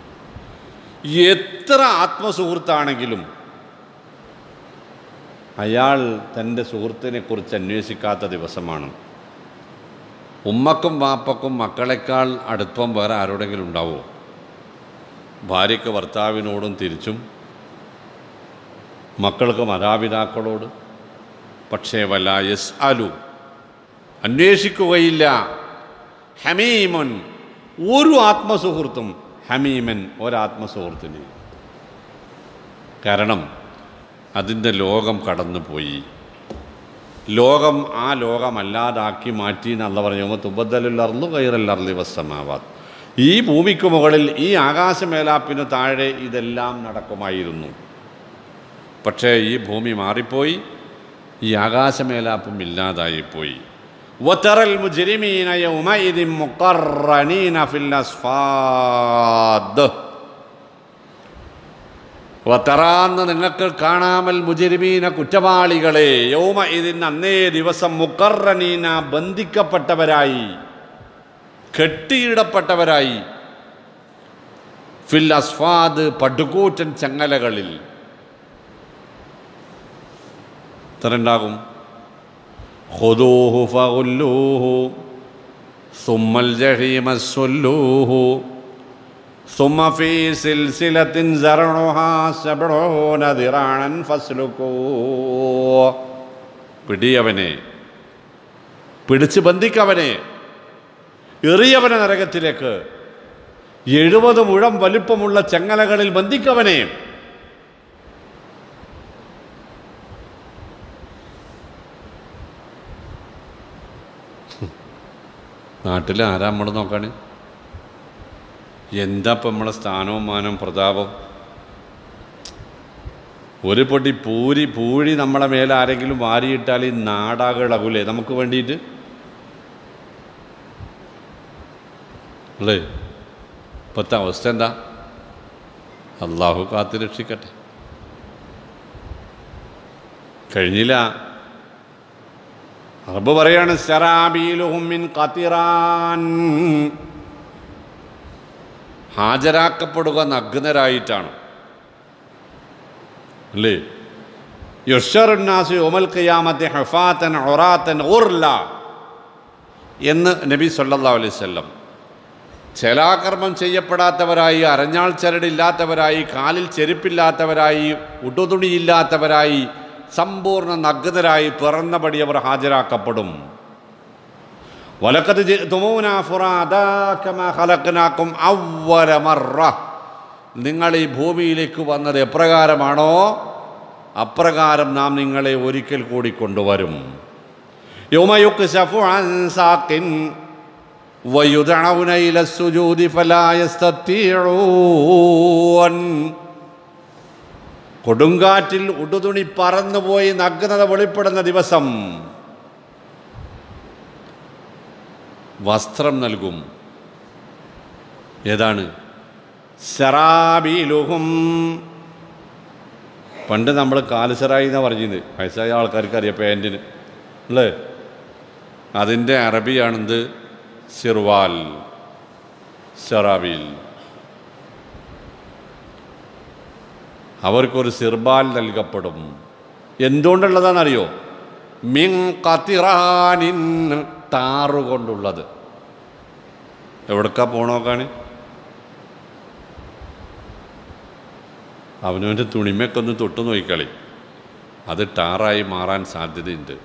എത്ര ആത്മസുഹൃത്താണെങ്കിലും അയാൾ തൻ്റെ സുഹൃത്തിനെക്കുറിച്ച് അന്വേഷിക്കാത്ത ദിവസമാണ് ഉമ്മക്കും വാപ്പക്കും മക്കളെക്കാൾ അടുപ്പം വേറെ ആരോടെങ്കിലും ഉണ്ടാവുമോ ഭാര്യയ്ക്ക് ഭർത്താവിനോടും തിരിച്ചും മക്കൾക്ക് മാതാപിതാക്കളോട് പക്ഷേ വല യസ് അലു അന്വേഷിക്കുകയില്ല ഹമീമൻ ഒരു ആത്മസുഹൃത്തും ഹമീമൻ ഒരാത്മസുഹൃത്തിന് കാരണം അതിൻ്റെ ലോകം കടന്നുപോയി ലോകം ആ ലോകമല്ലാതാക്കി മാറ്റി എന്നല്ല പറഞ്ഞു തുബദ്ദലുല്ലർന്നു കൈറല്ലർലി വസ്സമാവാത് ഈ ഭൂമിക്ക് മുകളിൽ ഈ ആകാശമേലാപ്പിന് താഴെ ഇതെല്ലാം നടക്കുമായിരുന്നു പക്ഷേ ഈ ഭൂമി മാറിപ്പോയി ഈ ആകാശമേലാപ്പും ഇല്ലാതായിപ്പോയി വതറൽ മുജ്രിമീന യൗമഇദിൻ മുഖറനീന ഫിൽ അസ്ഫാദ് വതറാന്ന് നിങ്ങൾക്ക് കാണാമൽ മുജിരിമീന കുറ്റവാളികളെ യൗമ ഇതിൻ അന്നേ ദിവസം മുക്കറനീന ബന്ധിക്കപ്പെട്ടവരായി കെട്ടിയിടപ്പെട്ടവരായി ഫിൽ അസ്ഫാദ് പടുകൂറ്റൻ ചങ്ങലകളിൽ എത്രണ്ടാകും خذوه فغلوه ثم الجحيم صلوه ثم في سلسلة زرعها سبعون ذراعا فاسلكوه പിടിയവനെ പിടിച്ച് ബന്ധിക്കവനെ എറിയവനെ നരകത്തിലേക്ക് എഴുപത് മുഴം വലിപ്പമുള്ള ചെങ്ങലകളിൽ ബന്ധിക്കവനെ നാട്ടിൽ ആരാ നമ്മൾ നോക്കാണ് എന്താ ഇപ്പം നമ്മളെ സ്ഥാനവും മാനവും പ്രതാപം ഒരു പൊടി പൂരി പൂഴി നമ്മളെ മേലെ ആരെങ്കിലും വാരിയിട്ടാൽ ഈ നാടാകെ ഇളകൂലേ നമുക്ക് വേണ്ടിയിട്ട് അല്ലേ ഇപ്പോഴത്തെ അവസ്ഥ എന്താ അള്ളാഹു കാത്തു രക്ഷിക്കട്ടെ കഴിഞ്ഞില്ല റബ്ബ് പറയാണ് സറാബീലുഹും മിൻ ഖതിറാൻ ഹാജരാക്കപ്പെടുക നഗ്നരായിട്ടാണ് അല്ലേ യുഷറുന്നാസ് ഒമൽ ഖിയാമത്തെ ഹഫാത്തൻ ഒറാത്തൻ ഉർല എന്ന് നബി സല്ലല്ലാഹു അലൈഹി വസല്ലം ചലാകർമ്മം ചെയ്യപ്പെടാത്തവരായി അരഞ്ഞാൾ ചരടില്ലാത്തവരായി കാലിൽ ചെരുപ്പില്ലാത്തവരായി ഉടുതുണിയില്ലാത്തവരായി സമ്പൂർണ്ണ നഗ്നരായി പിറന്നപടി അവർ ഹാജരാക്കപ്പെടും വലക്കത് ഖലഖനാക്കും അവ്വല മറ നിങ്ങൾ ഈ ഭൂമിയിലേക്ക് വന്നത് എപ്രകാരമാണോ അപ്രകാരം നാം നിങ്ങളെ ഒരിക്കൽ കൂടി കൊണ്ടുവരും യൗമയുക്ക് ശഫു അൻസാക്കിൻ ويدعون إلى السجود فلا يستطيعون കൊടുങ്കാറ്റിൽ ഉടുതുണി പറന്നുപോയി നഗ്നത വെളിപ്പെടുന്ന ദിവസം വസ്ത്രം നൽകും ഏതാണ് ശറാബിലുഹും പണ്ട് നമ്മൾ കാലുസറായി എന്നാണ് പറഞ്ഞത് വയസ്സായ ആൾക്കാർക്ക് അറിയാം പാൻറ്റിന് അല്ലേ അതിൻ്റെ അറബിയാണെന്ത് സിർവാൽ ഷറാബിൽ അവർക്കൊരു സിർബാൽ നൽകപ്പെടും എന്തുകൊണ്ടുള്ളതാണെന്നറിയോ മിൻ കത്തിറാനിൻ ടാറുകൊണ്ടുള്ളത് എവിടക്കാ പോണോക്കാണ് അവനവൻ്റെ തുണിമേക്കൊന്ന് തൊട്ടു നോക്കിക്കളി അത് ടാറായി മാറാൻ സാധ്യതയുണ്ട്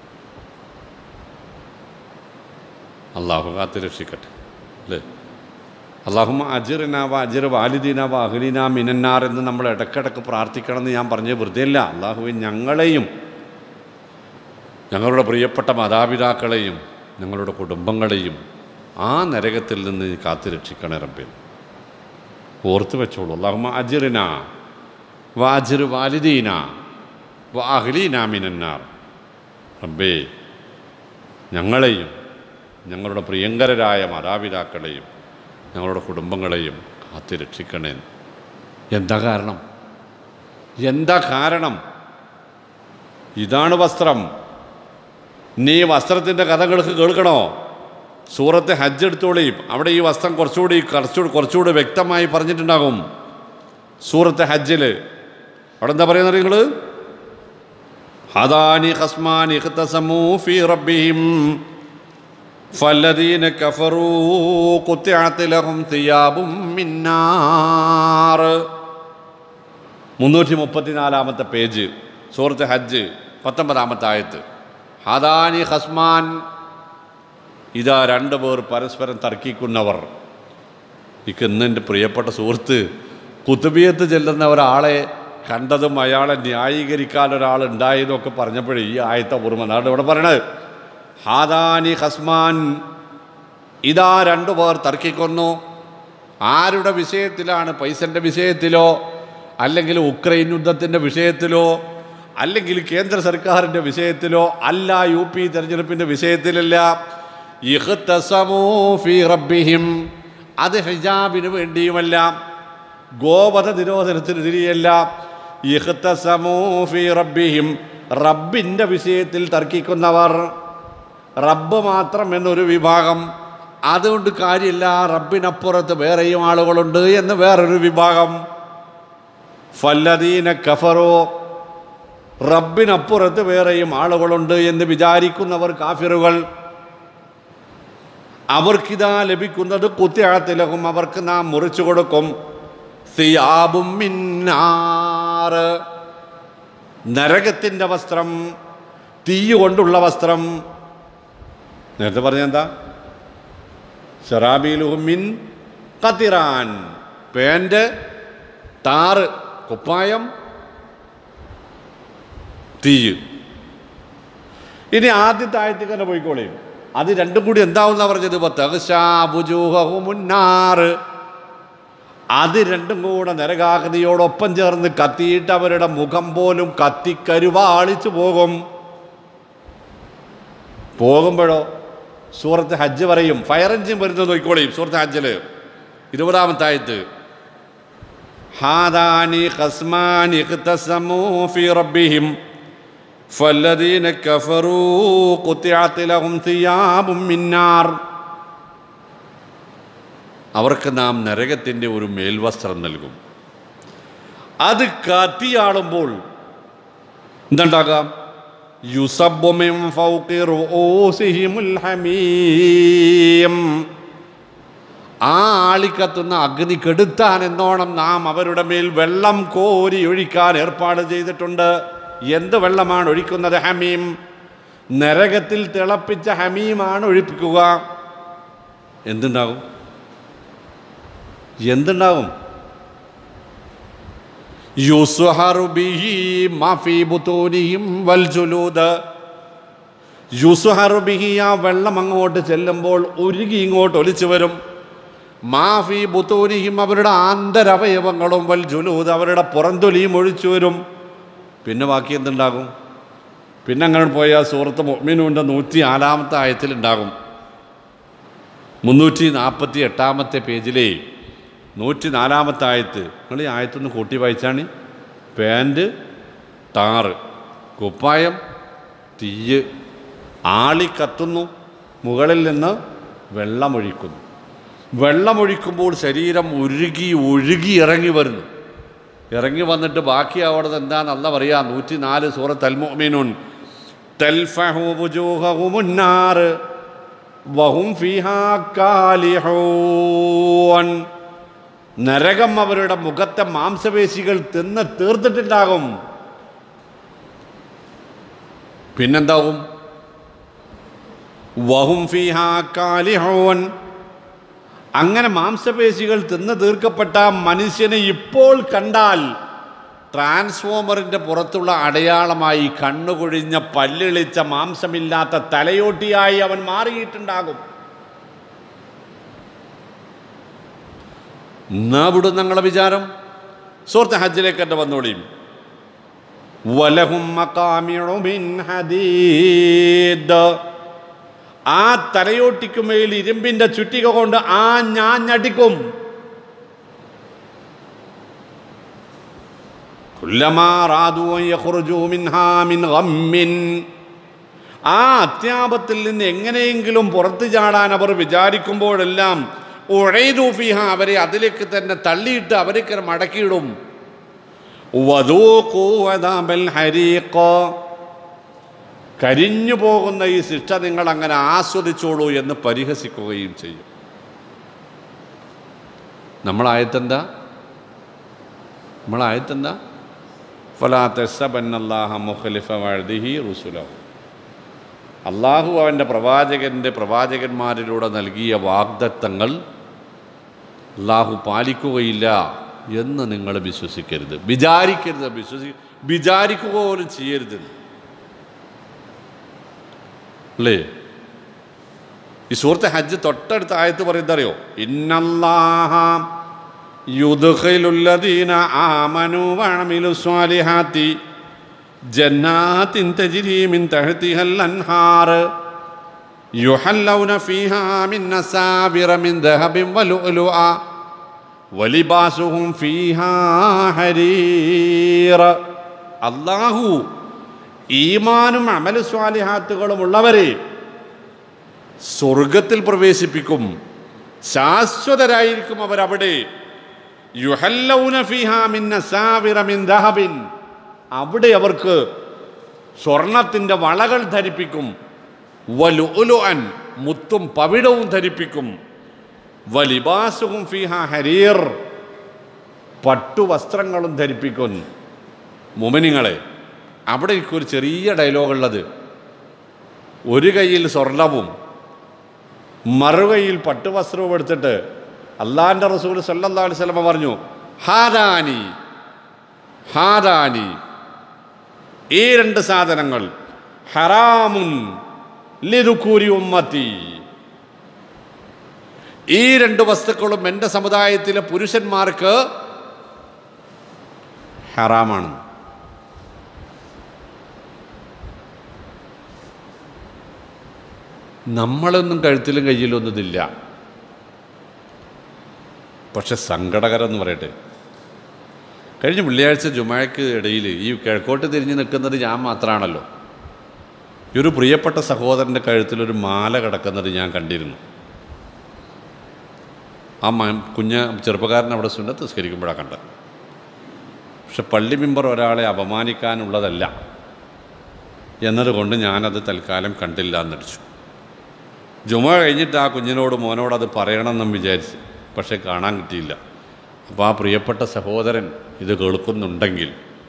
അള്ളാഹു കാത്ത് രക്ഷിക്കട്ടെ അല്ലേ അള്ളാഹുമ അജിറിന വ അജിർ വാലിദീന വ അഹ്ലിന മിനന്നാർ എന്ന് നമ്മൾ ഇടയ്ക്കിടയ്ക്ക് പ്രാർത്ഥിക്കണം എന്ന് ഞാൻ പറഞ്ഞത് വെറുതെ അല്ല അള്ളാഹുവെ ഞങ്ങളെയും ഞങ്ങളുടെ പ്രിയപ്പെട്ട മാതാപിതാക്കളെയും ഞങ്ങളുടെ കുടുംബങ്ങളെയും ആ നരകത്തിൽ നിന്ന് നീ കാത്തു രക്ഷിക്കണേ റബ്ബേ ഓർത്ത് വെച്ചോളൂ അള്ളാഹുമ അജിറിന വ അജിർ വാലിദീന വ അഹ്ലീന മിനന്നാർ റബ്ബേ ഞങ്ങളെയും ഞങ്ങളുടെ പ്രിയങ്കരരായ മാതാപിതാക്കളെയും ഞങ്ങളുടെ കുടുംബങ്ങളെയും കാത്തു രക്ഷിക്കണേ എന്താ കാരണം എന്താ കാരണം ഇതാണ് വസ്ത്രം നീ വസ്ത്രത്തിൻ്റെ കഥകൾക്ക് കേൾക്കണോ സൂറത്ത് ഹജ്ജ് എടുത്തോളിയും അവിടെ ഈ വസ്ത്രം കുറച്ചുകൂടി കുറച്ചുകൂടി കുറച്ചുകൂടി വ്യക്തമായി പറഞ്ഞിട്ടുണ്ടാകും സൂറത്ത് ഹജ്ജിൽ അവിടെ എന്താ പറയുന്നത് നിങ്ങൾ ഹദാനി ഖസ്മാനി ഇഖ്തസമൂ ഫീ റബ്ബിഹിം فالذين كفروا قطعت لهم ثياب من نار മുന്നൂറ്റി മുപ്പത്തിനാലാമത്തെ പേജ് സൂറത്ത് ഹജ്ജ് പത്തൊമ്പതാമത്തെ ആയത്ത് ഹദാനി ഹസ്മാൻ ഇതാ രണ്ടു പേർ പരസ്പരം തർക്കിക്കുന്നവർ ഇക്ക് ഇന്ന് എൻ്റെ പ്രിയപ്പെട്ട സുഹൃത്ത് കുത്തുബിയത്ത് ചെല്ലുന്ന ഒരാളെ കണ്ടതും അയാളെ ന്യായീകരിക്കാൻ ഒരാൾ ഉണ്ടായതൊക്കെ പറഞ്ഞപ്പോഴേ ഈ ആയത്തെ ഓർമ്മ അതാണ് ഇവിടെ പറയണത് ഹാദാനി ഹസ്മാൻ ഇതാ രണ്ടു പേർ തർക്കിക്കുന്നു ആരുടെ വിഷയത്തിലാണ് പൈസൻ്റെ വിഷയത്തിലോ അല്ലെങ്കിൽ ഉക്രൈൻ യുദ്ധത്തിൻ്റെ വിഷയത്തിലോ അല്ലെങ്കിൽ കേന്ദ്ര സർക്കാരിൻ്റെ വിഷയത്തിലോ അല്ല യു പി തെരഞ്ഞെടുപ്പിൻ്റെ വിഷയത്തിലല്ല ഇഖ്തസമൂ ഫീ റബ്ബിഹിം അത് ഹിജാബിന് വേണ്ടിയുമല്ല ഗോവധ നിരോധനത്തിനെതിരെയല്ല ഇഖ്തസമൂ ഫീ റബ്ബിഹിം റബ്ബിൻ്റെ വിഷയത്തിൽ തർക്കിക്കുന്നവർ റബ്ബ് മാത്രം എന്നൊരു വിഭാഗം അതുകൊണ്ട് കാര്യമില്ല റബ്ബിനപ്പുറത്ത് വേറെയും ആളുകളുണ്ട് എന്ന് വേറൊരു വിഭാഗം ഫല്ലദീന കഫറോ റബ്ബിനപ്പുറത്ത് വേറെയും ആളുകളുണ്ട് എന്ന് വിചാരിക്കുന്നവർ കാഫിറുകൾ അവർക്കിതാ ലഭിക്കുന്നത് കുത്തിയാഴത്തിലകും അവർക്ക് നാം മുറിച്ചു കൊടുക്കും സിയാബും മിന്നാറ് നരകത്തിൻ്റെ വസ്ത്രം തീ കൊണ്ടുള്ള വസ്ത്രം നേരത്തെ പറഞ്ഞ എന്താ ഷറാബിലുമിൻ കത്തിറാൻ പാൻറ് താറ് കുപ്പായം തീയ് ഇനി ആദ്യത്തെ ആയത്തിൽ തന്നെ പോയിക്കോളയും അത് രണ്ടും കൂടി എന്താവുന്ന പറഞ്ഞത് മുന്നാറ് അത് രണ്ടും കൂടെ നരകാകൃതിയോടൊപ്പം ചേർന്ന് കത്തിയിട്ട് അവരുടെ മുഖം പോലും കത്തിക്കരുവാളിച്ചു പോകും പോകുമ്പോഴോ സൂറത്ത് ഹജ്ജ് പറയും ഫയർ എഞ്ചിൻ വരുന്നത് നോക്കിക്കോളിയും സൂറത്ത് ഹജ്ജിൽ ഇരുപതാമത്തെ ആയത്ത് ഹാദാനി ഖസ്മാനി ഇഖ്തസമൂ ഫി റബ്ബിഹിം فالذين كفروا قطعت لهم ثياب من نار അവർക്ക് നാം നരകത്തിൻ്റെ ഒരു മേൽവസ്ത്രം നൽകും അത് കത്തിയാളുമ്പോൾ എന്തുണ്ടാകാം യുസബ്ബു മിൻ ഫൗഖി റൂസിഹിമുൽ ഹമീം ആ ആളിക്കത്തുന്ന അഗ്നി കെടുത്താൻ എന്നോണം നാം അവരുടെ മേൽ വെള്ളം കോരി ഒഴിക്കാൻ ഏർപ്പാട് ചെയ്തിട്ടുണ്ട് എന്ത് വെള്ളമാണ് ഒഴിക്കുന്നത് ഹമീം നരകത്തിൽ തിളപ്പിച്ച ഹമീമാണ് ഒഴിപ്പിക്കുക എന്തുണ്ടാകും എന്തുണ്ടാകും യുസ്ഹറു ബിഹി മാ ഫീ ബുതൂനിഹിം വൽ ജുലൂദ് യുസ്ഹറു ബിഹി ആ വെള്ളം അങ്ങോട്ട് ചെല്ലുമ്പോൾ ഉരുകി ഇങ്ങോട്ട് ഒലിച്ചു വരും മാഫി ബുത്തൂനിഹിം അവരുടെ ആന്തരവയവങ്ങളും വൽ ജുലൂദ് അവരുടെ പുറന്തൊലിയും ഒഴിച്ചു വരും പിന്നെ ബാക്കി എന്തുണ്ടാകും പിന്നെ അങ്ങനെ പോയാൽ സൂറത്ത് മൊമിനുവിൻ്റെ നൂറ്റി നാലാമത്തെ ആയത്തിലുണ്ടാകും മുന്നൂറ്റി നാൽപ്പത്തി എട്ടാമത്തെ പേജിലേ നൂറ്റി നാലാമത്തെ ആയത്ത് നിങ്ങൾ ഈ ആയത്തൊന്ന് കൂട്ടി വായിച്ചാണ് പാൻറ് ടാറ് കുപ്പായം തീയ് ആളി കത്തുന്നു മുകളിൽ നിന്ന് വെള്ളമൊഴിക്കുന്നു വെള്ളമൊഴിക്കുമ്പോൾ ശരീരം ഉരുകി ഒഴുകി ഇറങ്ങി വരുന്നു ഇറങ്ങി വന്നിട്ട് ബാക്കി അവിടുന്ന് എന്താണെന്നല്ല പറയാ നൂറ്റി നാല് സൂറത്ത് അൽമോമീനുൻ തൽഫഹു വുജൂഹഹുമുന്നാർ വഹും ഫീഹാ കാലിഹൂൻ നരകം അവരുടെ മുഖത്തെ മാംസപേശികൾ തിന്ന് തീർത്തിട്ടുണ്ടാകും പിന്നെന്താവും വഹും ഫീഹാ കാലിഹൂൻ അങ്ങനെ മാംസപേശികൾ തിന്ന് തീർക്കപ്പെട്ട മനുഷ്യനെ ഇപ്പോൾ കണ്ടാൽ ട്രാൻസ്ഫോമറിൻ്റെ പുറത്തുള്ള അടയാളമായി കണ്ണുകൊഴിഞ്ഞ പല്ലിളിച്ച മാംസമില്ലാത്ത തലയോട്ടിയായി അവൻ മാറിയിട്ടുണ്ടാകും എന്നാ വിടും ഞങ്ങളെ വിചാരം സുഹൃത്ത് ഹജ്ജിലേക്ക് എൻ്റെ വന്നോളിയും വലഹും മഖാമിഉ മിൻ ഹദീദ് ആ തലയോട്ടിക്കുമേൽ ഇരുമ്പിന്റെ ചുറ്റിക കൊണ്ട് ആ ഞാഞ്ഞടിക്കും കുല്ലമാ റാദു അൻ യഖ്റുജൂ മിൻഹാ മിൻ ഗമ്മിൻ ആ അത്യാപത്തിൽ നിന്ന് എങ്ങനെയെങ്കിലും പുറത്തു ചാടാൻ അവർ വിചാരിക്കുമ്പോഴെല്ലാം ഉഴൈദൂഫിഹ അവരെ അതിലേക്ക് തന്നെ തള്ളിയിട്ട് അവർക്ക് മടക്കിയിടും വധൂഖൂ അദാബൽ ഹരീഖ കരിഞ്ഞു പോകുന്ന ഈ ശിക്ഷ നിങ്ങൾ അങ്ങനെ ആസ്വദിച്ചോളൂ എന്ന് പരിഹസിക്കുകയും ചെയ്യും നമ്മളായത്തെന്താ നമ്മളായത്തെന്താ ഫലാത്തല്ലാഹ മുഖലിഫ വഴുതിഹി റുസുലഹു അള്ളാഹു അവൻ്റെ പ്രവാചകൻ്റെ പ്രവാചകന്മാരിലൂടെ നൽകിയ വാഗ്ദത്തങ്ങൾ അള്ളാഹു പാലിക്കുകയില്ല എന്ന് നിങ്ങൾ വിശ്വസിക്കരുത് വിചാരിക്കരുത് വിശ്വസി വിചാരിക്കുക പോലും ചെയ്യരുത് അല്ലേ ഈ സുഹൃത്തെ ഹജ്ജ് തൊട്ടടുത്ത ആയത്ത് പറയുന്നത് അറിയോ ഇന്നല്ലാഹ യുദ്ഖിലുല്ലദീന ആമനു വഅമിലു സ്വാലിഹാത്തി ജന്നാത്തിൻ തജ്രി മിൻ തഹ്തിഹൽ അൻഹാർ യുഹല്ലൗന ഫീഹാ മിൻ നസാബിറ മിൻ ദഹബിൻ വലുഅലുഅ വലിബാസുഹും ഫീഹാ ഹരീർ അല്ലാഹു ഈമാനും അമല സ്വാലിഹാത്തുകളും ഉള്ളവരെ സ്വർഗത്തിൽ പ്രവേശിപ്പിക്കും ശാശ്വതരായിരിക്കും അവരവിടെ യുഹല്ലൗന ഫിഹാ മിൻ നസാവിറ മിൻ ദഹബിൻ അവിടെ അവർക്ക് സ്വർണത്തിൻ്റെ വളകൾ ധരിപ്പിക്കും വലുഅൻ മുത്തും പവിടവും ധരിപ്പിക്കും വലിബാസുഹും ഫിഹ ഹരീർ പട്ടുവസ്ത്രങ്ങളും ധരിപ്പിക്കും മുമനിങ്ങളെ അവിടെ എനിക്കൊരു ചെറിയ ഡയലോഗുള്ളത് ഒരു കയ്യിൽ സ്വർണവും മറുകൈയിൽ പട്ടുവസ്ത്രവും എടുത്തിട്ട് അള്ളാഹിൻ്റെ റസൂൽ സല്ലല്ലാഹു അലൈഹി വസല്ലമ പറഞ്ഞു ഹാദാനി ഹാദാനി ഈ രണ്ട് സാധനങ്ങൾ ഹറാമുൻ ലിദുക്കൂരി ഉമ്മത്തി ഈ രണ്ട് വസ്തുക്കളും എൻ്റെ സമുദായത്തിലെ പുരുഷന്മാർക്ക് ഹറാമാണ് നമ്മളൊന്നും കഴുത്തിലും കയ്യിലൊന്നും ഇതില്ല പക്ഷെ സങ്കടകരം എന്ന് പറയട്ടെ കഴിഞ്ഞ വെള്ളിയാഴ്ച ജുമായ്ക്ക് ഇടയിൽ ഈ കിഴക്കോട്ട് തിരിഞ്ഞ് നിൽക്കുന്നത് ഞാൻ മാത്രമാണല്ലോ ഈ ഒരു പ്രിയപ്പെട്ട സഹോദരൻ്റെ കഴുത്തിലൊരു മാല കിടക്കുന്നത് ഞാൻ കണ്ടിരുന്നു ആ മ കുഞ്ഞ് ചെറുപ്പക്കാരൻ അവിടെ സുന്നത്ത് നിസ്കരിക്കുമ്പോഴാണ് കണ്ടത് പക്ഷെ പള്ളി മെമ്പർ ഒരാളെ അപമാനിക്കാനുള്ളതല്ല എന്നതുകൊണ്ട് ഞാനത് തൽക്കാലം കണ്ടില്ല എന്നടിച്ചു ജുമ കഴിഞ്ഞിട്ട് ആ കുഞ്ഞിനോട് മോനോട് അത് പറയണമെന്നും വിചാരിച്ചു പക്ഷെ കാണാൻ കിട്ടിയില്ല അപ്പോൾ ആ പ്രിയപ്പെട്ട സഹോദരൻ ഇത് കേൾക്കുന്നുണ്ടെങ്കിൽ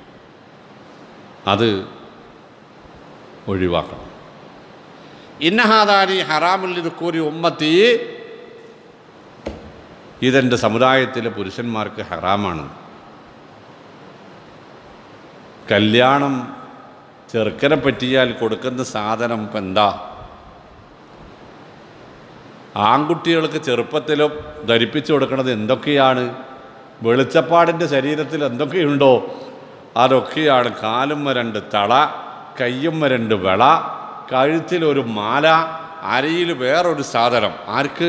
അത് ഒഴിവാക്കണം ഇന്നഹാദാനി ഹറാമുൽ കൂരി ഉമ്മത്തി ഇതെൻ്റെ സമുദായത്തിലെ പുരുഷന്മാർക്ക് ഹറാമാണ് കല്യാണം ചെറുക്കനെ പറ്റിയാൽ കൊടുക്കുന്ന സാധനം ഇപ്പം എന്താ ആൺകുട്ടികൾക്ക് ചെറുപ്പത്തിലും ധരിപ്പിച്ചു കൊടുക്കുന്നത് എന്തൊക്കെയാണ് വെളിച്ചപ്പാടിൻ്റെ ശരീരത്തിൽ എന്തൊക്കെയുണ്ടോ അതൊക്കെയാണ് കാലും രണ്ട് തള കയ്യും രണ്ട് വെള കഴുത്തിലൊരു മാല അരയിൽ വേറൊരു സാധനം ആർക്ക്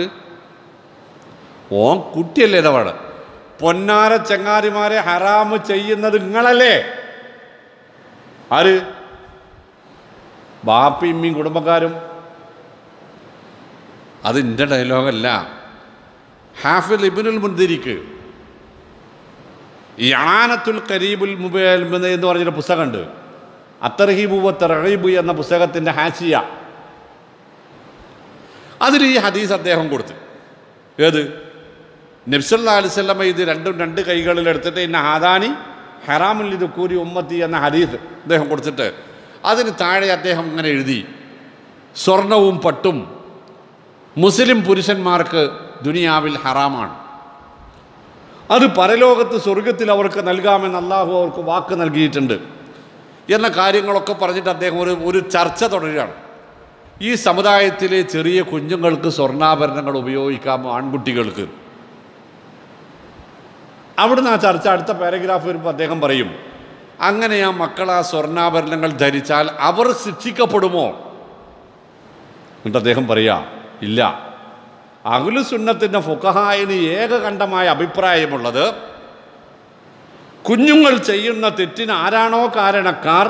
ഓൻ കുട്ടിയല്ലേ ഇടപാട് പൊന്നാര ചങ്ങാതിമാരെ ഹറാമ് ചെയ്യുന്നത് നിങ്ങളല്ലേ ആര് ബാപ്പയും ഇമ്മയും കുടുംബക്കാരും അത് എൻ്റെ ഡയലോഗല്ല ഹാഫിൽ ഇബിനുൽ മുന്തിരിക്ക് ഈ അണാനത്തുൽ കരീബുൽ മുബേൽ എന്ന് പറഞ്ഞൊരു പുസ്തകമുണ്ട് അത്തർഹീബു തറഹീബു എന്ന പുസ്തകത്തിൻ്റെ ഹാഷിയ അതിൽ ഈ ഹദീസ് അദ്ദേഹം കൊടുത്തു ഏത് നബ്സല്ലാ അലിസ്വല്ലമ ഇത് രണ്ടും രണ്ട് കൈകളിൽ എടുത്തിട്ട് ഇന്ന ഹാദാനി ഹറാമുൽ ഇത് കൂരി ഉമ്മത്തി എന്ന ഹദീസ് അദ്ദേഹം കൊടുത്തിട്ട് അതിന് താഴെ അദ്ദേഹം ഇങ്ങനെ എഴുതി സ്വർണവും പട്ടും മുസ്ലിം പുരുഷന്മാർക്ക് ദുനിയാവിൽ ഹറാമാണ് അത് പരലോകത്ത് സ്വർഗത്തിൽ അവർക്ക് നൽകാമെന്ന് അള്ളാഹു അവർക്ക് വാക്ക് നൽകിയിട്ടുണ്ട് എന്ന കാര്യങ്ങളൊക്കെ പറഞ്ഞിട്ട് അദ്ദേഹം ഒരു ഒരു ചർച്ച തുടരുകയാണ് ഈ സമുദായത്തിലെ ചെറിയ കുഞ്ഞുങ്ങൾക്ക് സ്വർണ്ണാഭരണങ്ങൾ ഉപയോഗിക്കാമോ ആൺകുട്ടികൾക്ക് അവിടുന്ന് ആ ചർച്ച അടുത്ത പാരഗ്രാഫ് വരുമ്പോൾ അദ്ദേഹം പറയും അങ്ങനെ ആ മക്കൾ ആ സ്വർണ്ണാഭരണങ്ങൾ ധരിച്ചാൽ അവർ ശിക്ഷിക്കപ്പെടുമോ എന്നിട്ട് അദ്ദേഹം പറയാ ഇല്ല അഖിലു സുന്നത്തിൻ്റെ ഫുക്കഹായിന് ഏകകണ്ഠമായ അഭിപ്രായമുള്ളത് കുഞ്ഞുങ്ങൾ ചെയ്യുന്ന തെറ്റിന് ആരാണോ കാരണക്കാർ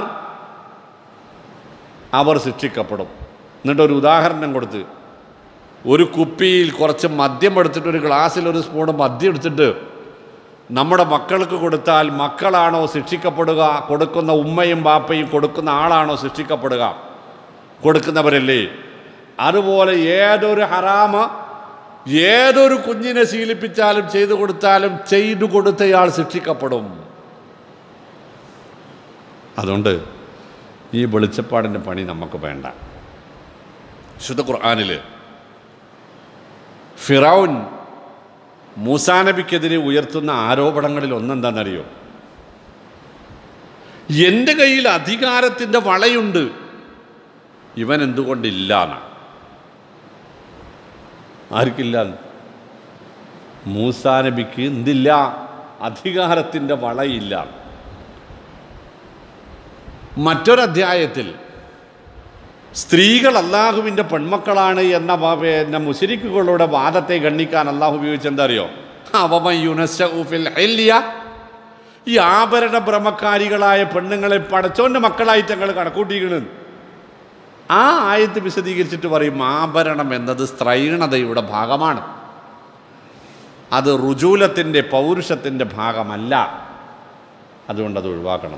അവർ ശിക്ഷിക്കപ്പെടും എന്നിട്ട് ഒരു ഉദാഹരണം കൊടുത്ത് ഒരു കുപ്പിയിൽ കുറച്ച് മദ്യം എടുത്തിട്ട് ഒരു ഗ്ലാസ്സിൽ ഒരു സ്പൂൺ മദ്യം എടുത്തിട്ട് നമ്മുടെ മക്കൾക്ക് കൊടുത്താൽ മക്കളാണോ ശിക്ഷിക്കപ്പെടുക കൊടുക്കുന്ന ഉമ്മയും ബാപ്പയും കൊടുക്കുന്ന ആളാണോ ശിക്ഷിക്കപ്പെടുക കൊടുക്കുന്നവരല്ലേ അതുപോലെ ഏതൊരു ഹറാമ ഏതൊരു കുഞ്ഞിനെ ശീലിപ്പിച്ചാലും ചെയ്തു കൊടുത്താലും ചെയ്തു കൊടുത്തയാൾ ശിക്ഷിക്കപ്പെടും അതുകൊണ്ട് ഈ വെളിച്ചപ്പാടിൻ്റെ പണി നമുക്ക് വേണ്ട ശുദ്ധ ഖുർആാനിൽ ഫിറൌൻ മൂസാ നബിക്കെതിരെ ഉയർത്തുന്ന ആരോപണങ്ങളിൽ ഒന്നെന്താണെന്നറിയോ എൻ്റെ കയ്യിൽ അധികാരത്തിൻ്റെ വളയുണ്ട് ഇവൻ എന്തുകൊണ്ടില്ല എന്നാ ആർക്കില്ല മൂസാ നബിക്ക് എന്തില്ല അധികാരത്തിൻ്റെ വളയില്ല മറ്റൊരധ്യായത്തിൽ സ്ത്രീകൾ അള്ളാഹുവിൻ്റെ പെൺമക്കളാണ് എന്ന വ- പിന്നെ മുശരിക്കുകളുടെ വാദത്തെ ഗണ്ണിക്കാൻ അള്ളാഹു ഉപയോഗിച്ച എന്താ അറിയോ അവമയുനസ്സഉഫിൽ ഹെല്ലിയ ഈ ആഭരണ ഭ്രമക്കാരികളായ പെണ്ണുങ്ങളെ പടച്ചോൻ്റെ മക്കളായിട്ട് ഞങ്ങൾ കണക്കൂട്ടിയിരിക്കുന്നത് ആ ആയത്ത് വിശദീകരിച്ചിട്ട് പറയും ആഭരണം എന്നത് സ്ത്രൈണതയുടെ ഭാഗമാണ് അത് റുജൂലത്തിൻ്റെ പൗരുഷത്തിൻ്റെ ഭാഗമല്ല അതുകൊണ്ട് അത് ഒഴിവാക്കണം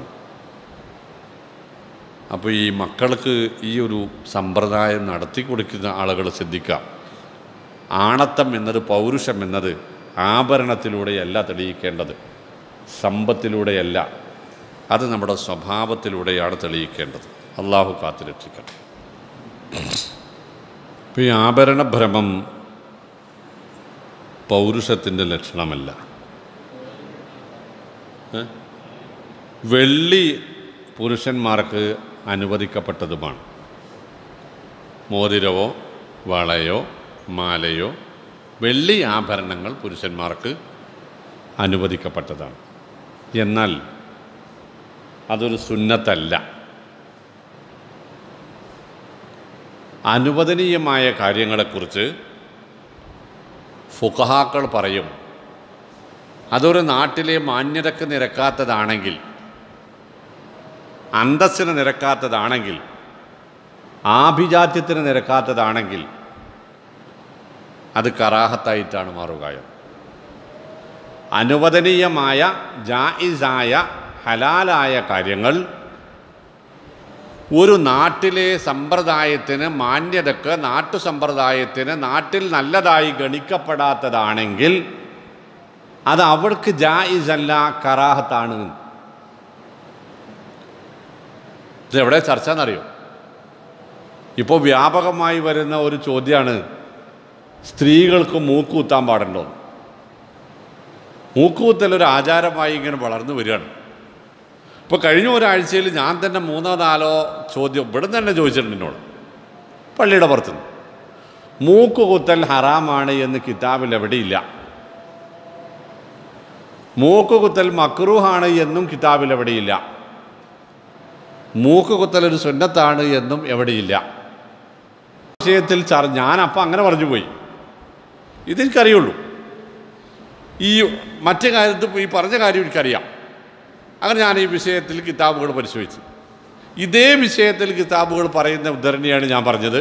അപ്പോൾ ഈ മക്കൾക്ക് ഈ ഒരു സമ്പ്രദായം നടത്തി കൊടുക്കുന്ന ആളുകൾ ശ്രദ്ധിക്കാം ആണത്തം എന്നത് പൗരുഷം എന്നത് ആഭരണത്തിലൂടെയല്ല തെളിയിക്കേണ്ടത് സമ്പത്തിലൂടെയല്ല അത് നമ്മുടെ സ്വഭാവത്തിലൂടെയാണ് തെളിയിക്കേണ്ടത് അള്ളാഹു കാത്തുരക്ഷിക്കണം ഇപ്പോൾ ഈ ആഭരണഭ്രമം പൗരുഷത്തിൻ്റെ ലക്ഷണമല്ല ഏ? വെള്ളി പുരുഷന്മാർക്ക് അനുവദിക്കപ്പെട്ടതുമാണ് മോതിരവോ വളയോ മാലയോ വെള്ളി ആഭരണങ്ങൾ പുരുഷന്മാർക്ക് അനുവദിക്കപ്പെട്ടതാണ് എന്നാൽ അതൊരു സുന്നത്തല്ല അനുവദനീയമായ കാര്യങ്ങളെക്കുറിച്ച് ഫുഖഹാക്കൾ പറയും അതൊരു നാട്ടിലെ മാന്യതയ്ക്ക് നിരക്കാത്തതാണെങ്കിൽ അന്തസ്സിന് നിരക്കാത്തതാണെങ്കിൽ ആഭിജാത്യത്തിന് നിരക്കാത്തതാണെങ്കിൽ അത് കറാഹത്തായിട്ടാണ് മാറുകയോ അനുവദനീയമായ ജായിസായ ഹലാലായ കാര്യങ്ങൾ ഒരു നാട്ടിലെ സമ്പ്രദായത്തിന് മാന്യതക്ക് നാട്ടു സമ്പ്രദായത്തിന് നാട്ടിൽ നല്ലതായി ഗണിക്കപ്പെടാത്തതാണെങ്കിൽ അത് അവർക്ക് ജായിസല്ല കറാഹത്താണ് ഇത് എവിടെ ചർച്ച എന്നറിയോ ഇപ്പോൾ വ്യാപകമായി വരുന്ന ഒരു ചോദ്യമാണ് സ്ത്രീകൾക്ക് മൂക്കുകുത്താൻ പാടുണ്ടോ മൂക്കുകുത്തൽ ഒരു ആചാരമായി ഇങ്ങനെ വളർന്നു വരികയാണ് ഇപ്പോൾ കഴിഞ്ഞ ഒരാഴ്ചയിൽ ഞാൻ തന്നെ മൂന്നോ നാലോ ചോദ്യം ഇവിടെ തന്നെ ചോദിച്ചിട്ടുണ്ട് എന്നോട് പള്ളിയുടെ പുറത്തുനിന്ന് മൂക്കുകുത്തൽ ഹറാമാണ് എന്ന് കിതാബിൽ എവിടെയില്ല മൂക്കുകുത്തൽ മക്രൂഹാണ് എന്നും കിതാബിൽ എവിടെയില്ല മൂക്കുകുത്തൽ ഒരു സുന്നത്താണ് എന്നും എവിടെയില്ല വിഷയത്തിൽ ചർ ഞാൻ അപ്പം അങ്ങനെ പറഞ്ഞു പോയി ഇതെനിക്കറിയുള്ളൂ ഈ മറ്റു കാര്യത്ത് ഈ പറഞ്ഞ കാര്യം എനിക്കറിയാം അങ്ങനെ ഞാൻ ഈ വിഷയത്തിൽ കിതാബുകൾ പരിശോധിച്ചു ഇതേ വിഷയത്തിൽ കിതാബുകൾ പറയുന്ന ഉദ്ധരണിയാണ് ഞാൻ പറഞ്ഞത്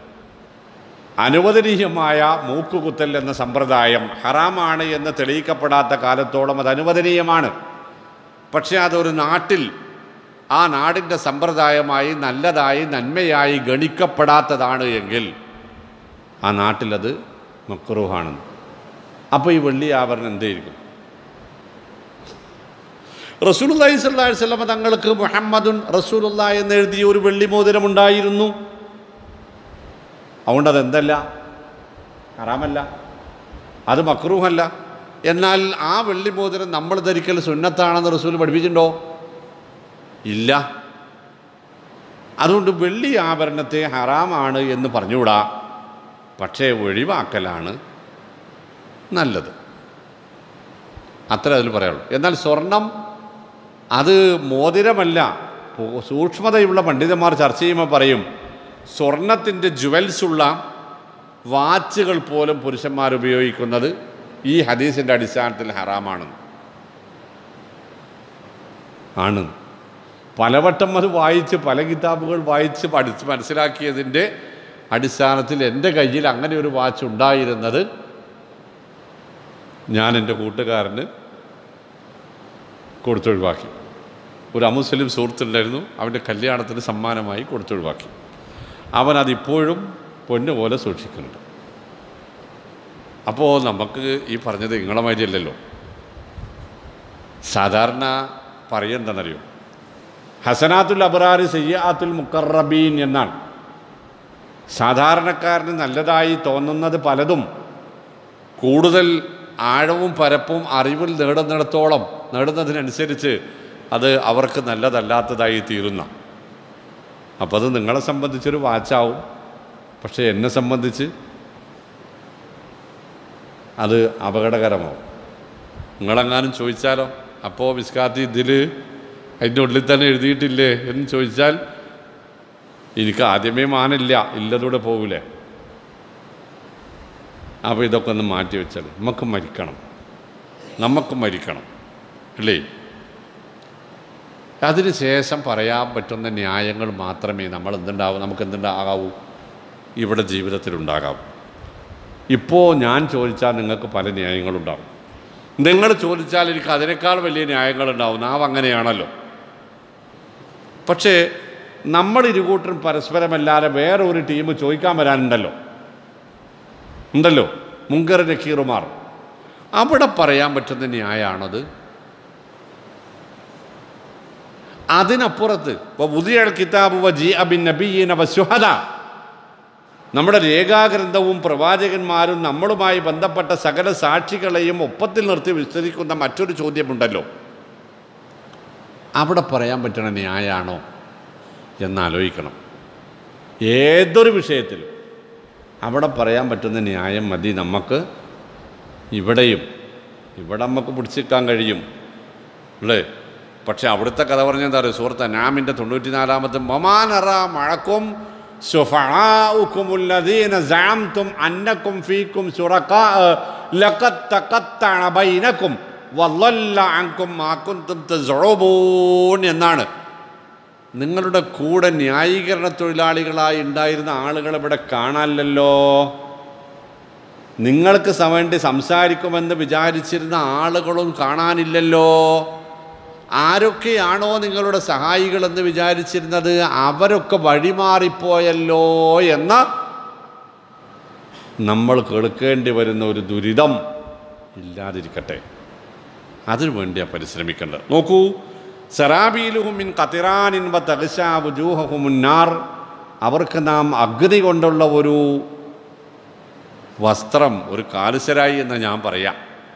അനുവദനീയമായ മൂക്കുകുത്തൽ എന്ന സമ്പ്രദായം ഹറാമാണ് എന്ന് തെളിയിക്കപ്പെടാത്ത കാലത്തോളം അത് അനുവദനീയമാണ് പക്ഷേ അതൊരു നാട്ടിൽ ആ നാടിൻ്റെ സമ്പ്രദായമായി നല്ലതായി നന്മയായി ഗണിക്കപ്പെടാത്തതാണ് എങ്കിൽ ആ നാട്ടിലത് മക്രൂഹാണെന്ന് അപ്പോൾ ഈ വെള്ളി ആഭരണം എന്തായിരിക്കും റസൂലുള്ളാഹി സ്വല്ലല്ലാഹി അലൈഹി വസല്ലം തങ്ങൾക്ക് മുഹമ്മദുൻ റസൂലുള്ള എന്ന് എഴുതിയ ഒരു വെള്ളി മോതിരം ഉണ്ടായിരുന്നു അതുകൊണ്ട് അതെന്തല്ല ഹറാമല്ല അത് മക്രൂഹല്ല എന്നാൽ ആ വെള്ളി മോതിരം നമ്മൾ ധരിക്കൽ സുന്നത്താണെന്ന് റസൂൽ പഠിപ്പിച്ചിട്ടുണ്ടോ ഇല്ല അതുകൊണ്ട് വെള്ളി ആഭരണത്തെ ഹറാമാണ് എന്ന് പറഞ്ഞുകൂടാ പക്ഷേ ഒഴിവാക്കലാണ് നല്ലത് അത്ര അതിൽ പറയുള്ളൂ എന്നാൽ സ്വർണം അത് മോതിരമല്ല പോ- സൂക്ഷ്മതയുള്ള പണ്ഡിതന്മാർ ചർച്ച ചെയ്യുമ്പോൾ പറയും സ്വർണത്തിൻ്റെ ജുവൽസുള്ള വാച്ചുകൾ പോലും പുരുഷന്മാർ ഉപയോഗിക്കുന്നത് ഈ ഹദീസിൻ്റെ അടിസ്ഥാനത്തിൽ ഹറാമാണ് ആണ് പലവട്ടം അത് വായിച്ച് പല കിതാബുകൾ വായിച്ച് പഠിച്ച് മനസ്സിലാക്കിയതിൻ്റെ അടിസ്ഥാനത്തിൽ എൻ്റെ കയ്യിൽ അങ്ങനെ ഒരു വാച്ച് ഉണ്ടായിരുന്നത് ഞാൻ എൻ്റെ കൂട്ടുകാരന് കൊടുത്തൊഴിവാക്കി ഒരു അമുസ്ലിം സുഹൃത്തുണ്ടായിരുന്നു അവൻ്റെ കല്യാണത്തിന് സമ്മാനമായി കൊടുത്തൊഴിവാക്കി അവൻ അതിപ്പോഴും പൊന്നു പോലെ സൂക്ഷിക്കുന്നുണ്ട് അപ്പോൾ നമുക്ക് ഈ പറഞ്ഞത് ഇങ്ങളെ മാതിരിയല്ലല്ലോ സാധാരണ പറയുന്നതെന്നറിയോ ഹസനാത്തുൽ അബ്രാർ സയ്യാത്തുൽ മുക്കറബീൻ എന്നാണ് സാധാരണക്കാരന് നല്ലതായി തോന്നുന്നത് പലതും കൂടുതൽ ആഴവും പരപ്പും അറിവിൽ നേടുന്നിടത്തോളം നേടുന്നതിനനുസരിച്ച് അത് അവർക്ക് നല്ലതല്ലാത്തതായി തീരുന്ന അപ്പോൾ അത് നിങ്ങളെ സംബന്ധിച്ചൊരു വാച്ചാവും പക്ഷേ എന്നെ സംബന്ധിച്ച് അത് അപകടകരമാവും നിങ്ങളെങ്ങാനും ചോദിച്ചാലോ അപ്പോൾ മിസ്കാത്തി ഇതിൽ അതിൻ്റെ ഉള്ളിൽ തന്നെ എഴുതിയിട്ടില്ലേ എന്ന് ചോദിച്ചാൽ എനിക്ക് ആദ്യമേ മാനില്ല ഇല്ലതൂടെ പോകൂലേ അപ്പോൾ ഇതൊക്കെ ഒന്ന് മാറ്റി വെച്ചാൽ നമുക്ക് മരിക്കണം നമുക്ക് മരിക്കണം അല്ലേ അതിന് ശേഷം പറയാൻ പറ്റുന്ന ന്യായങ്ങൾ മാത്രമേ നമ്മൾ എന്തുണ്ടാവും നമുക്ക് എന്തുണ്ടാകാവൂ ഇവിടെ ജീവിതത്തിലുണ്ടാകാവൂ ഇപ്പോൾ ഞാൻ ചോദിച്ചാൽ നിങ്ങൾക്ക് പല ന്യായങ്ങളുണ്ടാവും നിങ്ങൾ ചോദിച്ചാൽ എനിക്ക് അതിനേക്കാൾ വലിയ ന്യായങ്ങളുണ്ടാവും നാം അങ്ങനെയാണല്ലോ പക്ഷേ നമ്മൾ ഇരുകൂട്ടരും പരസ്പരമല്ലാതെ വേറെ ഒരു ടീം ചോദിക്കാൻ വരാനുണ്ടല്ലോ ഉണ്ടല്ലോ മുങ്കർ നക്കീറുമാർ അവിടെ പറയാൻ പറ്റുന്ന ന്യായമാണത് അതിനപ്പുറത്ത് ഇപ്പോൾ പുതിയ കിതാബ് വ ജി അബിൻ നബീന വസുഹദ നമ്മുടെ രേഖാഗ്രന്ഥവും പ്രവാചകന്മാരും നമ്മളുമായി ബന്ധപ്പെട്ട സകല സാക്ഷികളെയും ഒപ്പത്തിൽ നിർത്തി വിസ്തരിക്കുന്ന മറ്റൊരു ചോദ്യമുണ്ടല്ലോ അവിടെ പറയാൻ പറ്റണ ന്യായാണോ എന്നാലോചിക്കണം ഏതൊരു വിഷയത്തിലും അവിടെ പറയാൻ പറ്റുന്ന ന്യായം മതി നമുക്ക് ഇവിടെയും ഇവിടെ നമുക്ക് പിടിച്ചിക്കാൻ കഴിയും അല്ലേ പക്ഷെ അവിടുത്തെ കഥ പറഞ്ഞെന്താ പറയുക സുഹൃത്ത് നാമിൻ്റെ തൊണ്ണൂറ്റി നാലാമത്തെ മൊമാനറ മഴക്കും ശുഫാഉക്കുമുല്ലദീന സഅംതും അന്നക്കും ഫീക്കും ശുറക്കാ ലഖദ് തഖത്തഅ ബൈനക്കും വല്ലല്ല അൻകും മാ കുന്തും തസ്ഉബൂൻ എന്നാണ് നിങ്ങളുടെ കൂടെ ന്യായീകരണ തൊഴിലാളികളായി ഉണ്ടായിരുന്ന ആളുകൾ ഇവിടെ കാണാനില്ലല്ലോ നിങ്ങൾക്ക് വേണ്ടി സംസാരിക്കുമെന്ന് വിചാരിച്ചിരുന്ന ആളുകളും കാണാനില്ലല്ലോ ആരൊക്കെയാണോ നിങ്ങളുടെ സഹായികളെന്ന് വിചാരിച്ചിരുന്നത് അവരൊക്കെ വഴിമാറിപ്പോയല്ലോ എന്ന നമ്മൾ കേൾക്കേണ്ടി വരുന്ന ഒരു ദുരിതം ഇല്ലാതിരിക്കട്ടെ അതിനു വേണ്ടിയാണ് പരിശ്രമിക്കേണ്ടത് നോക്കൂ സെറാബീലുഹുമിൻ കത്തിറാനിൻ വ തകശാവുജൂഹുമുന്നാർ അവർക്ക് നാം അഗ്നി കൊണ്ടുള്ള ഒരു വസ്ത്രം ഒരു കാലുസരായി എന്ന് ഞാൻ പറയാം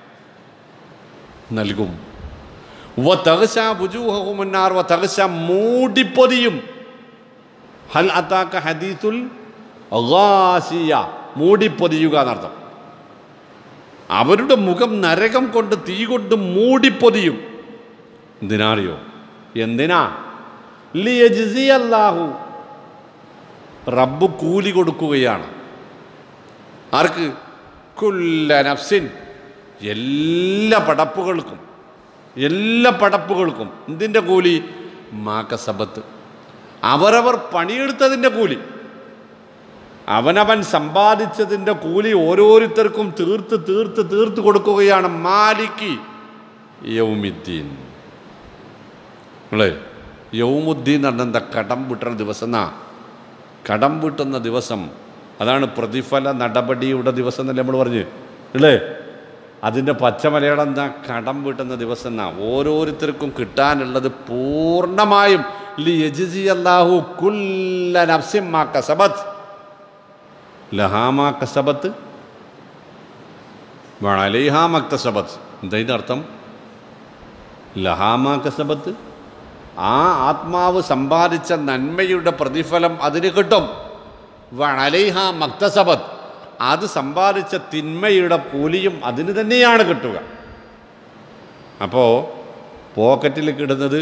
നൽകും വ തകശ ബുജൂഹുമുന്നാർ വ തകശ മൂടിപ്പൊതിയും ഹൽ അത്താക്ക ഹദീസുൽ ഗാസിയ മൂടിപ്പൊതിയുക എന്നർത്ഥം അവരുടെ മുഖം നരകം കൊണ്ട് തീ കൊണ്ട് മൂടിപ്പൊതിയും എന്തിനാറിയോ എന്തിനാ ലിയജ്സി അല്ലാഹു റബ്ബ് കൂലി കൊടുക്കുകയാണ് ആർക്ക് കുല്ല നഫ്സിൻ എല്ലാ പടപ്പുകൾക്കും എല്ലാ പടപ്പുകൾക്കും എന്തിൻ്റെ കൂലി മാക്കസബത്ത് അവരവർ പണിയെടുത്തതിൻ്റെ കൂലി അവനവൻ സമ്പാദിച്ചതിൻ്റെ കൂലി ഓരോരുത്തർക്കും തീർത്ത് തീർത്ത് തീർത്ത് കൊടുക്കുകയാണ് മാലിക്ക് യൗമിദ്ദീൻ നമ്മളെ യൗമുദ്ദീൻ എന്ന് പറഞ്ഞാൽ എന്താ കടം വീട്ടുന്ന ദിവസം എന്നാ കടം വീട്ടുന്ന ദിവസം അതാണ് പ്രതിഫല നടപടിയുടെ ദിവസം എന്നല്ലേ നമ്മൾ പറഞ്ഞു അല്ലേ അതിൻ്റെ പച്ചമലയാളം എന്താ കടം വീട്ടുന്ന ദിവസം എന്നാ ഓരോരുത്തർക്കും കിട്ടാനുള്ളത് പൂർണ്ണമായും ലി യജിസി അല്ലാഹു കുല്ല നഫ്സിൻ മാ കസബത്ത് ലഹാമാ കസബത്ത് വഅലൈഹാ മക്തസബത്ത് എന്താ ഇതിൻ്റെ അർത്ഥം ലഹാമാ കസബത്ത് ആ ആത്മാവ് സമ്പാദിച്ച നന്മയുടെ പ്രതിഫലം അതിന് കിട്ടും വഅലൈഹ മക്തസബത്ത് അത് സമ്പാദിച്ച തിന്മയുടെ കൂലിയും അതിന് തന്നെയാണ് കിട്ടുക അപ്പോൾ പോക്കറ്റിൽ കിടുന്നത്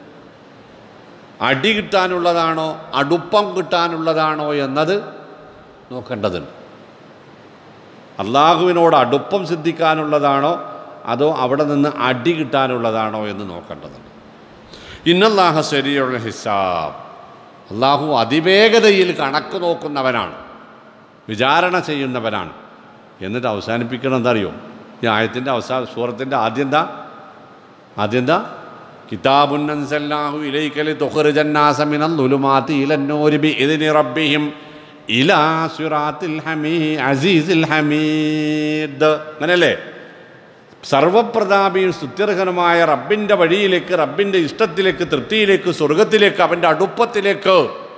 അടി കിട്ടാനുള്ളതാണോ അടുപ്പം കിട്ടാനുള്ളതാണോ എന്നത് നോക്കേണ്ടതുണ്ട് അള്ളാഹുവിനോട് അടുപ്പം സിദ്ധിക്കാനുള്ളതാണോ അതോ അവിടെ നിന്ന് അടി കിട്ടാനുള്ളതാണോ എന്ന് നോക്കേണ്ടതുണ്ട് ഇന്നല്ലാഹ ശരിയുള്ള ഹിസാബ് അള്ളാഹു അതിവേഗതയിൽ കണക്ക് നോക്കുന്നവനാണ് വിചാരണ ചെയ്യുന്നവനാണ് എന്നിട്ട് അവസാനിപ്പിക്കണം എന്താ അറിയോ ഈ ആയത്തിൻ്റെ അവസാന സൂറത്തിൻ്റെ ആദ്യം എന്താ ആദ്യം എന്താ കിതാബുന്നൻസല്ലാഹു ഇലൈക്കലി തുഹറുജന്നാസമിനൽ നുലുമാത്തി ഇലന്നൂരി ബി ഇതിനി റബ്ബിഹിം ഇലാ സിറാത്തിൽ ഹമീ അസീസിൽ ഹമീദ് അങ്ങനല്ലേ സർവപ്രതാപിയും സ്തുത്യർഹനുമായ റബ്ബിൻ്റെ വഴിയിലേക്ക് റബ്ബിൻ്റെ ഇഷ്ടത്തിലേക്ക് തൃപ്തിയിലേക്ക് സ്വർഗത്തിലേക്ക് അവൻ്റെ അടുപ്പത്തിലേക്ക്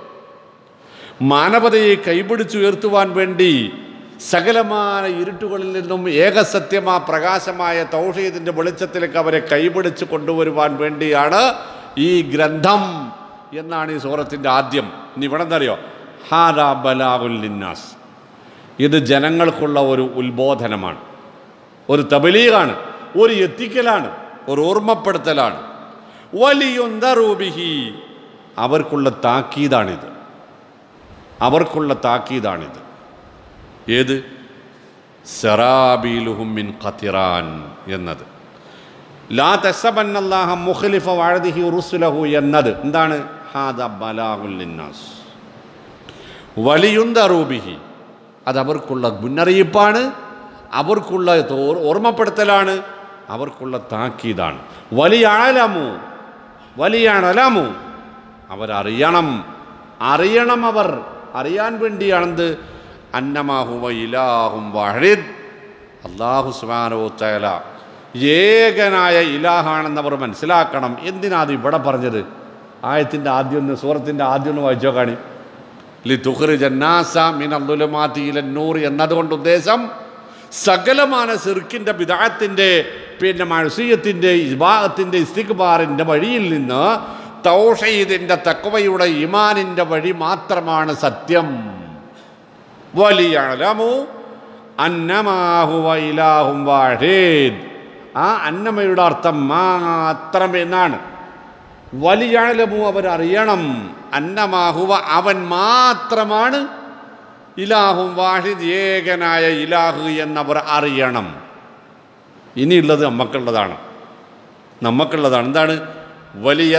മാനവതയെ കൈപിടിച്ചുയർത്തുവാൻ വേണ്ടി സകലമായ ഇരുട്ടുകളിൽ നിന്നും ഏകസത്യമാ പ്രകാശമായ തൗഷീദിൻ്റെ വെളിച്ചത്തിലേക്ക് അവരെ കൈപിടിച്ച് കൊണ്ടുവരുവാൻ വേണ്ടിയാണ് ഈ ഗ്രന്ഥം എന്നാണ് ഈ സൂറത്തിൻ്റെ ആദ്യം ഇനി ഇവിടെ എന്തറിയോ ഹാദാ ബലാഉൽ ലിന്നാസ് ഇത് ജനങ്ങൾക്കുള്ള ഒരു ഉത്ബോധനമാണ് ഒരു തബലീഗാണ് ഒരു എത്തിക്കലാണ് ഒരു ഓർമ്മപ്പെടുത്തലാണ് വലിയൊന്തറൂബിഹി അവർക്കുള്ള താക്കീതാണിത് അവർക്കുള്ള താക്കീതാണിത് ഏത് സെറാബീലുഹുമിൻ ഖത്തിറാൻ എന്നത് ലാ തെസബന്നല്ലാഹ മുഖലിഫ വാഴദിഹി റുസുലഹു എന്നത് എന്താണ് ഹാദ ബലാഹുൽ ലിന്നാസ് വലിയുന്തറൂബിഹി അത് അവർക്കുള്ള മുന്നറിയിപ്പാണ് അവർക്കുള്ള തോർ- ഓർമ്മപ്പെടുത്തലാണ് അവർക്കുള്ള താക്കീതാണ് വലിയ ആലമു വലിയ അലമു അവരറിയണം അറിയണം അവർ അറിയാൻ വേണ്ടിയാണെന്ത് അന്നമാഹുവ ഇലാഹും വഹരിദ് അള്ളാഹു സുബാനോ തല ഏകനായ ഇലാഹാണെന്ന് അവർ മനസ്സിലാക്കണം എന്തിനാ അത് ഇവിടെ പറഞ്ഞത് ആയത്തിൻ്റെ ആദ്യം ഒന്ന് സൂറത്തിൻ്റെ ആദ്യം ഒന്ന് വായിച്ചോ കാണി ലി തുഹ്റി ജന്നാസ മിൻ അബ്ദുലമാത്തിയിലൂർ എന്നതുകൊണ്ട് ഉദ്ദേശം സകലமான സിർക്കിൻ്റെ പിതാത്തിൻ്റെ പിന്നെ മഴസീയത്തിൻ്റെ ഇബാഹത്തിൻ്റെ ഇസ്തിക്ബാറിൻ്റെ വഴിയിൽ നിന്ന് തൗഷീദിൻ്റെ തക്വയുടെ ഇമാനിൻ്റെ വഴി മാത്രമാണ് സത്യം വലിയലമു അന്നമാഹുവ ഇലാഹും വാഹീദ് ആ അന്നമയുടെ അർത്ഥം മാത്രം എന്നാണ് വലിയലമു അവരറിയണം അന്നമാഹുവ അവൻ മാത്രമാണ് ഇലാഹും വാഹിദ് ഏകനായ ഇലാഹു എന്നവർ അറിയണം ഇനിയുള്ളത് നമുക്കുള്ളതാണ് നമുക്കുള്ളതാണ് എന്താണ് വലിയ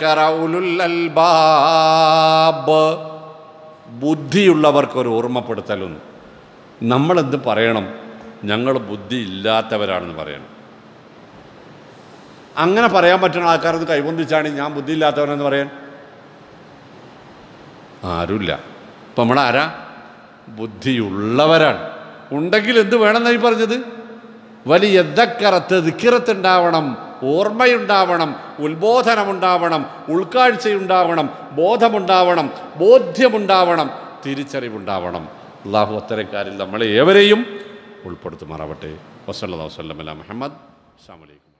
ബുദ്ധിയുള്ളവർക്കൊരു ഓർമ്മപ്പെടുത്തലൊന്നും നമ്മളെന്ത് പറയണം ഞങ്ങൾ ബുദ്ധി ഇല്ലാത്തവരാണെന്ന് പറയണം അങ്ങനെ പറയാൻ പറ്റുന്ന ആൾക്കാരത് കൈബന്ധിച്ചാണ് ഞാൻ ബുദ്ധി ഇല്ലാത്തവനെന്ന് പറയാൻ ആരുമില്ല ഇപ്പം നമ്മളാരാ ബുദ്ധിയുള്ളവരാണ് ഉണ്ടെങ്കിൽ എന്ത് വേണമെന്നായി പറഞ്ഞത് വലിയ ദക്കറത്ത് ദിക്കിറത്തുണ്ടാവണം ഓർമ്മയുണ്ടാവണം ഉത്ബോധനമുണ്ടാവണം ഉൾക്കാഴ്ചയുണ്ടാവണം ബോധമുണ്ടാവണം ബോധ്യമുണ്ടാവണം തിരിച്ചറിവുണ്ടാവണം അള്ളാഹു അത്തരക്കാരിൽ നമ്മളെ ഏവരെയും ഉൾപ്പെടുത്തുമാറാവട്ടെ വസല്ലാ വസ്ലം അല മുഹമ്മദ് അസ്സാം വലൈക്കും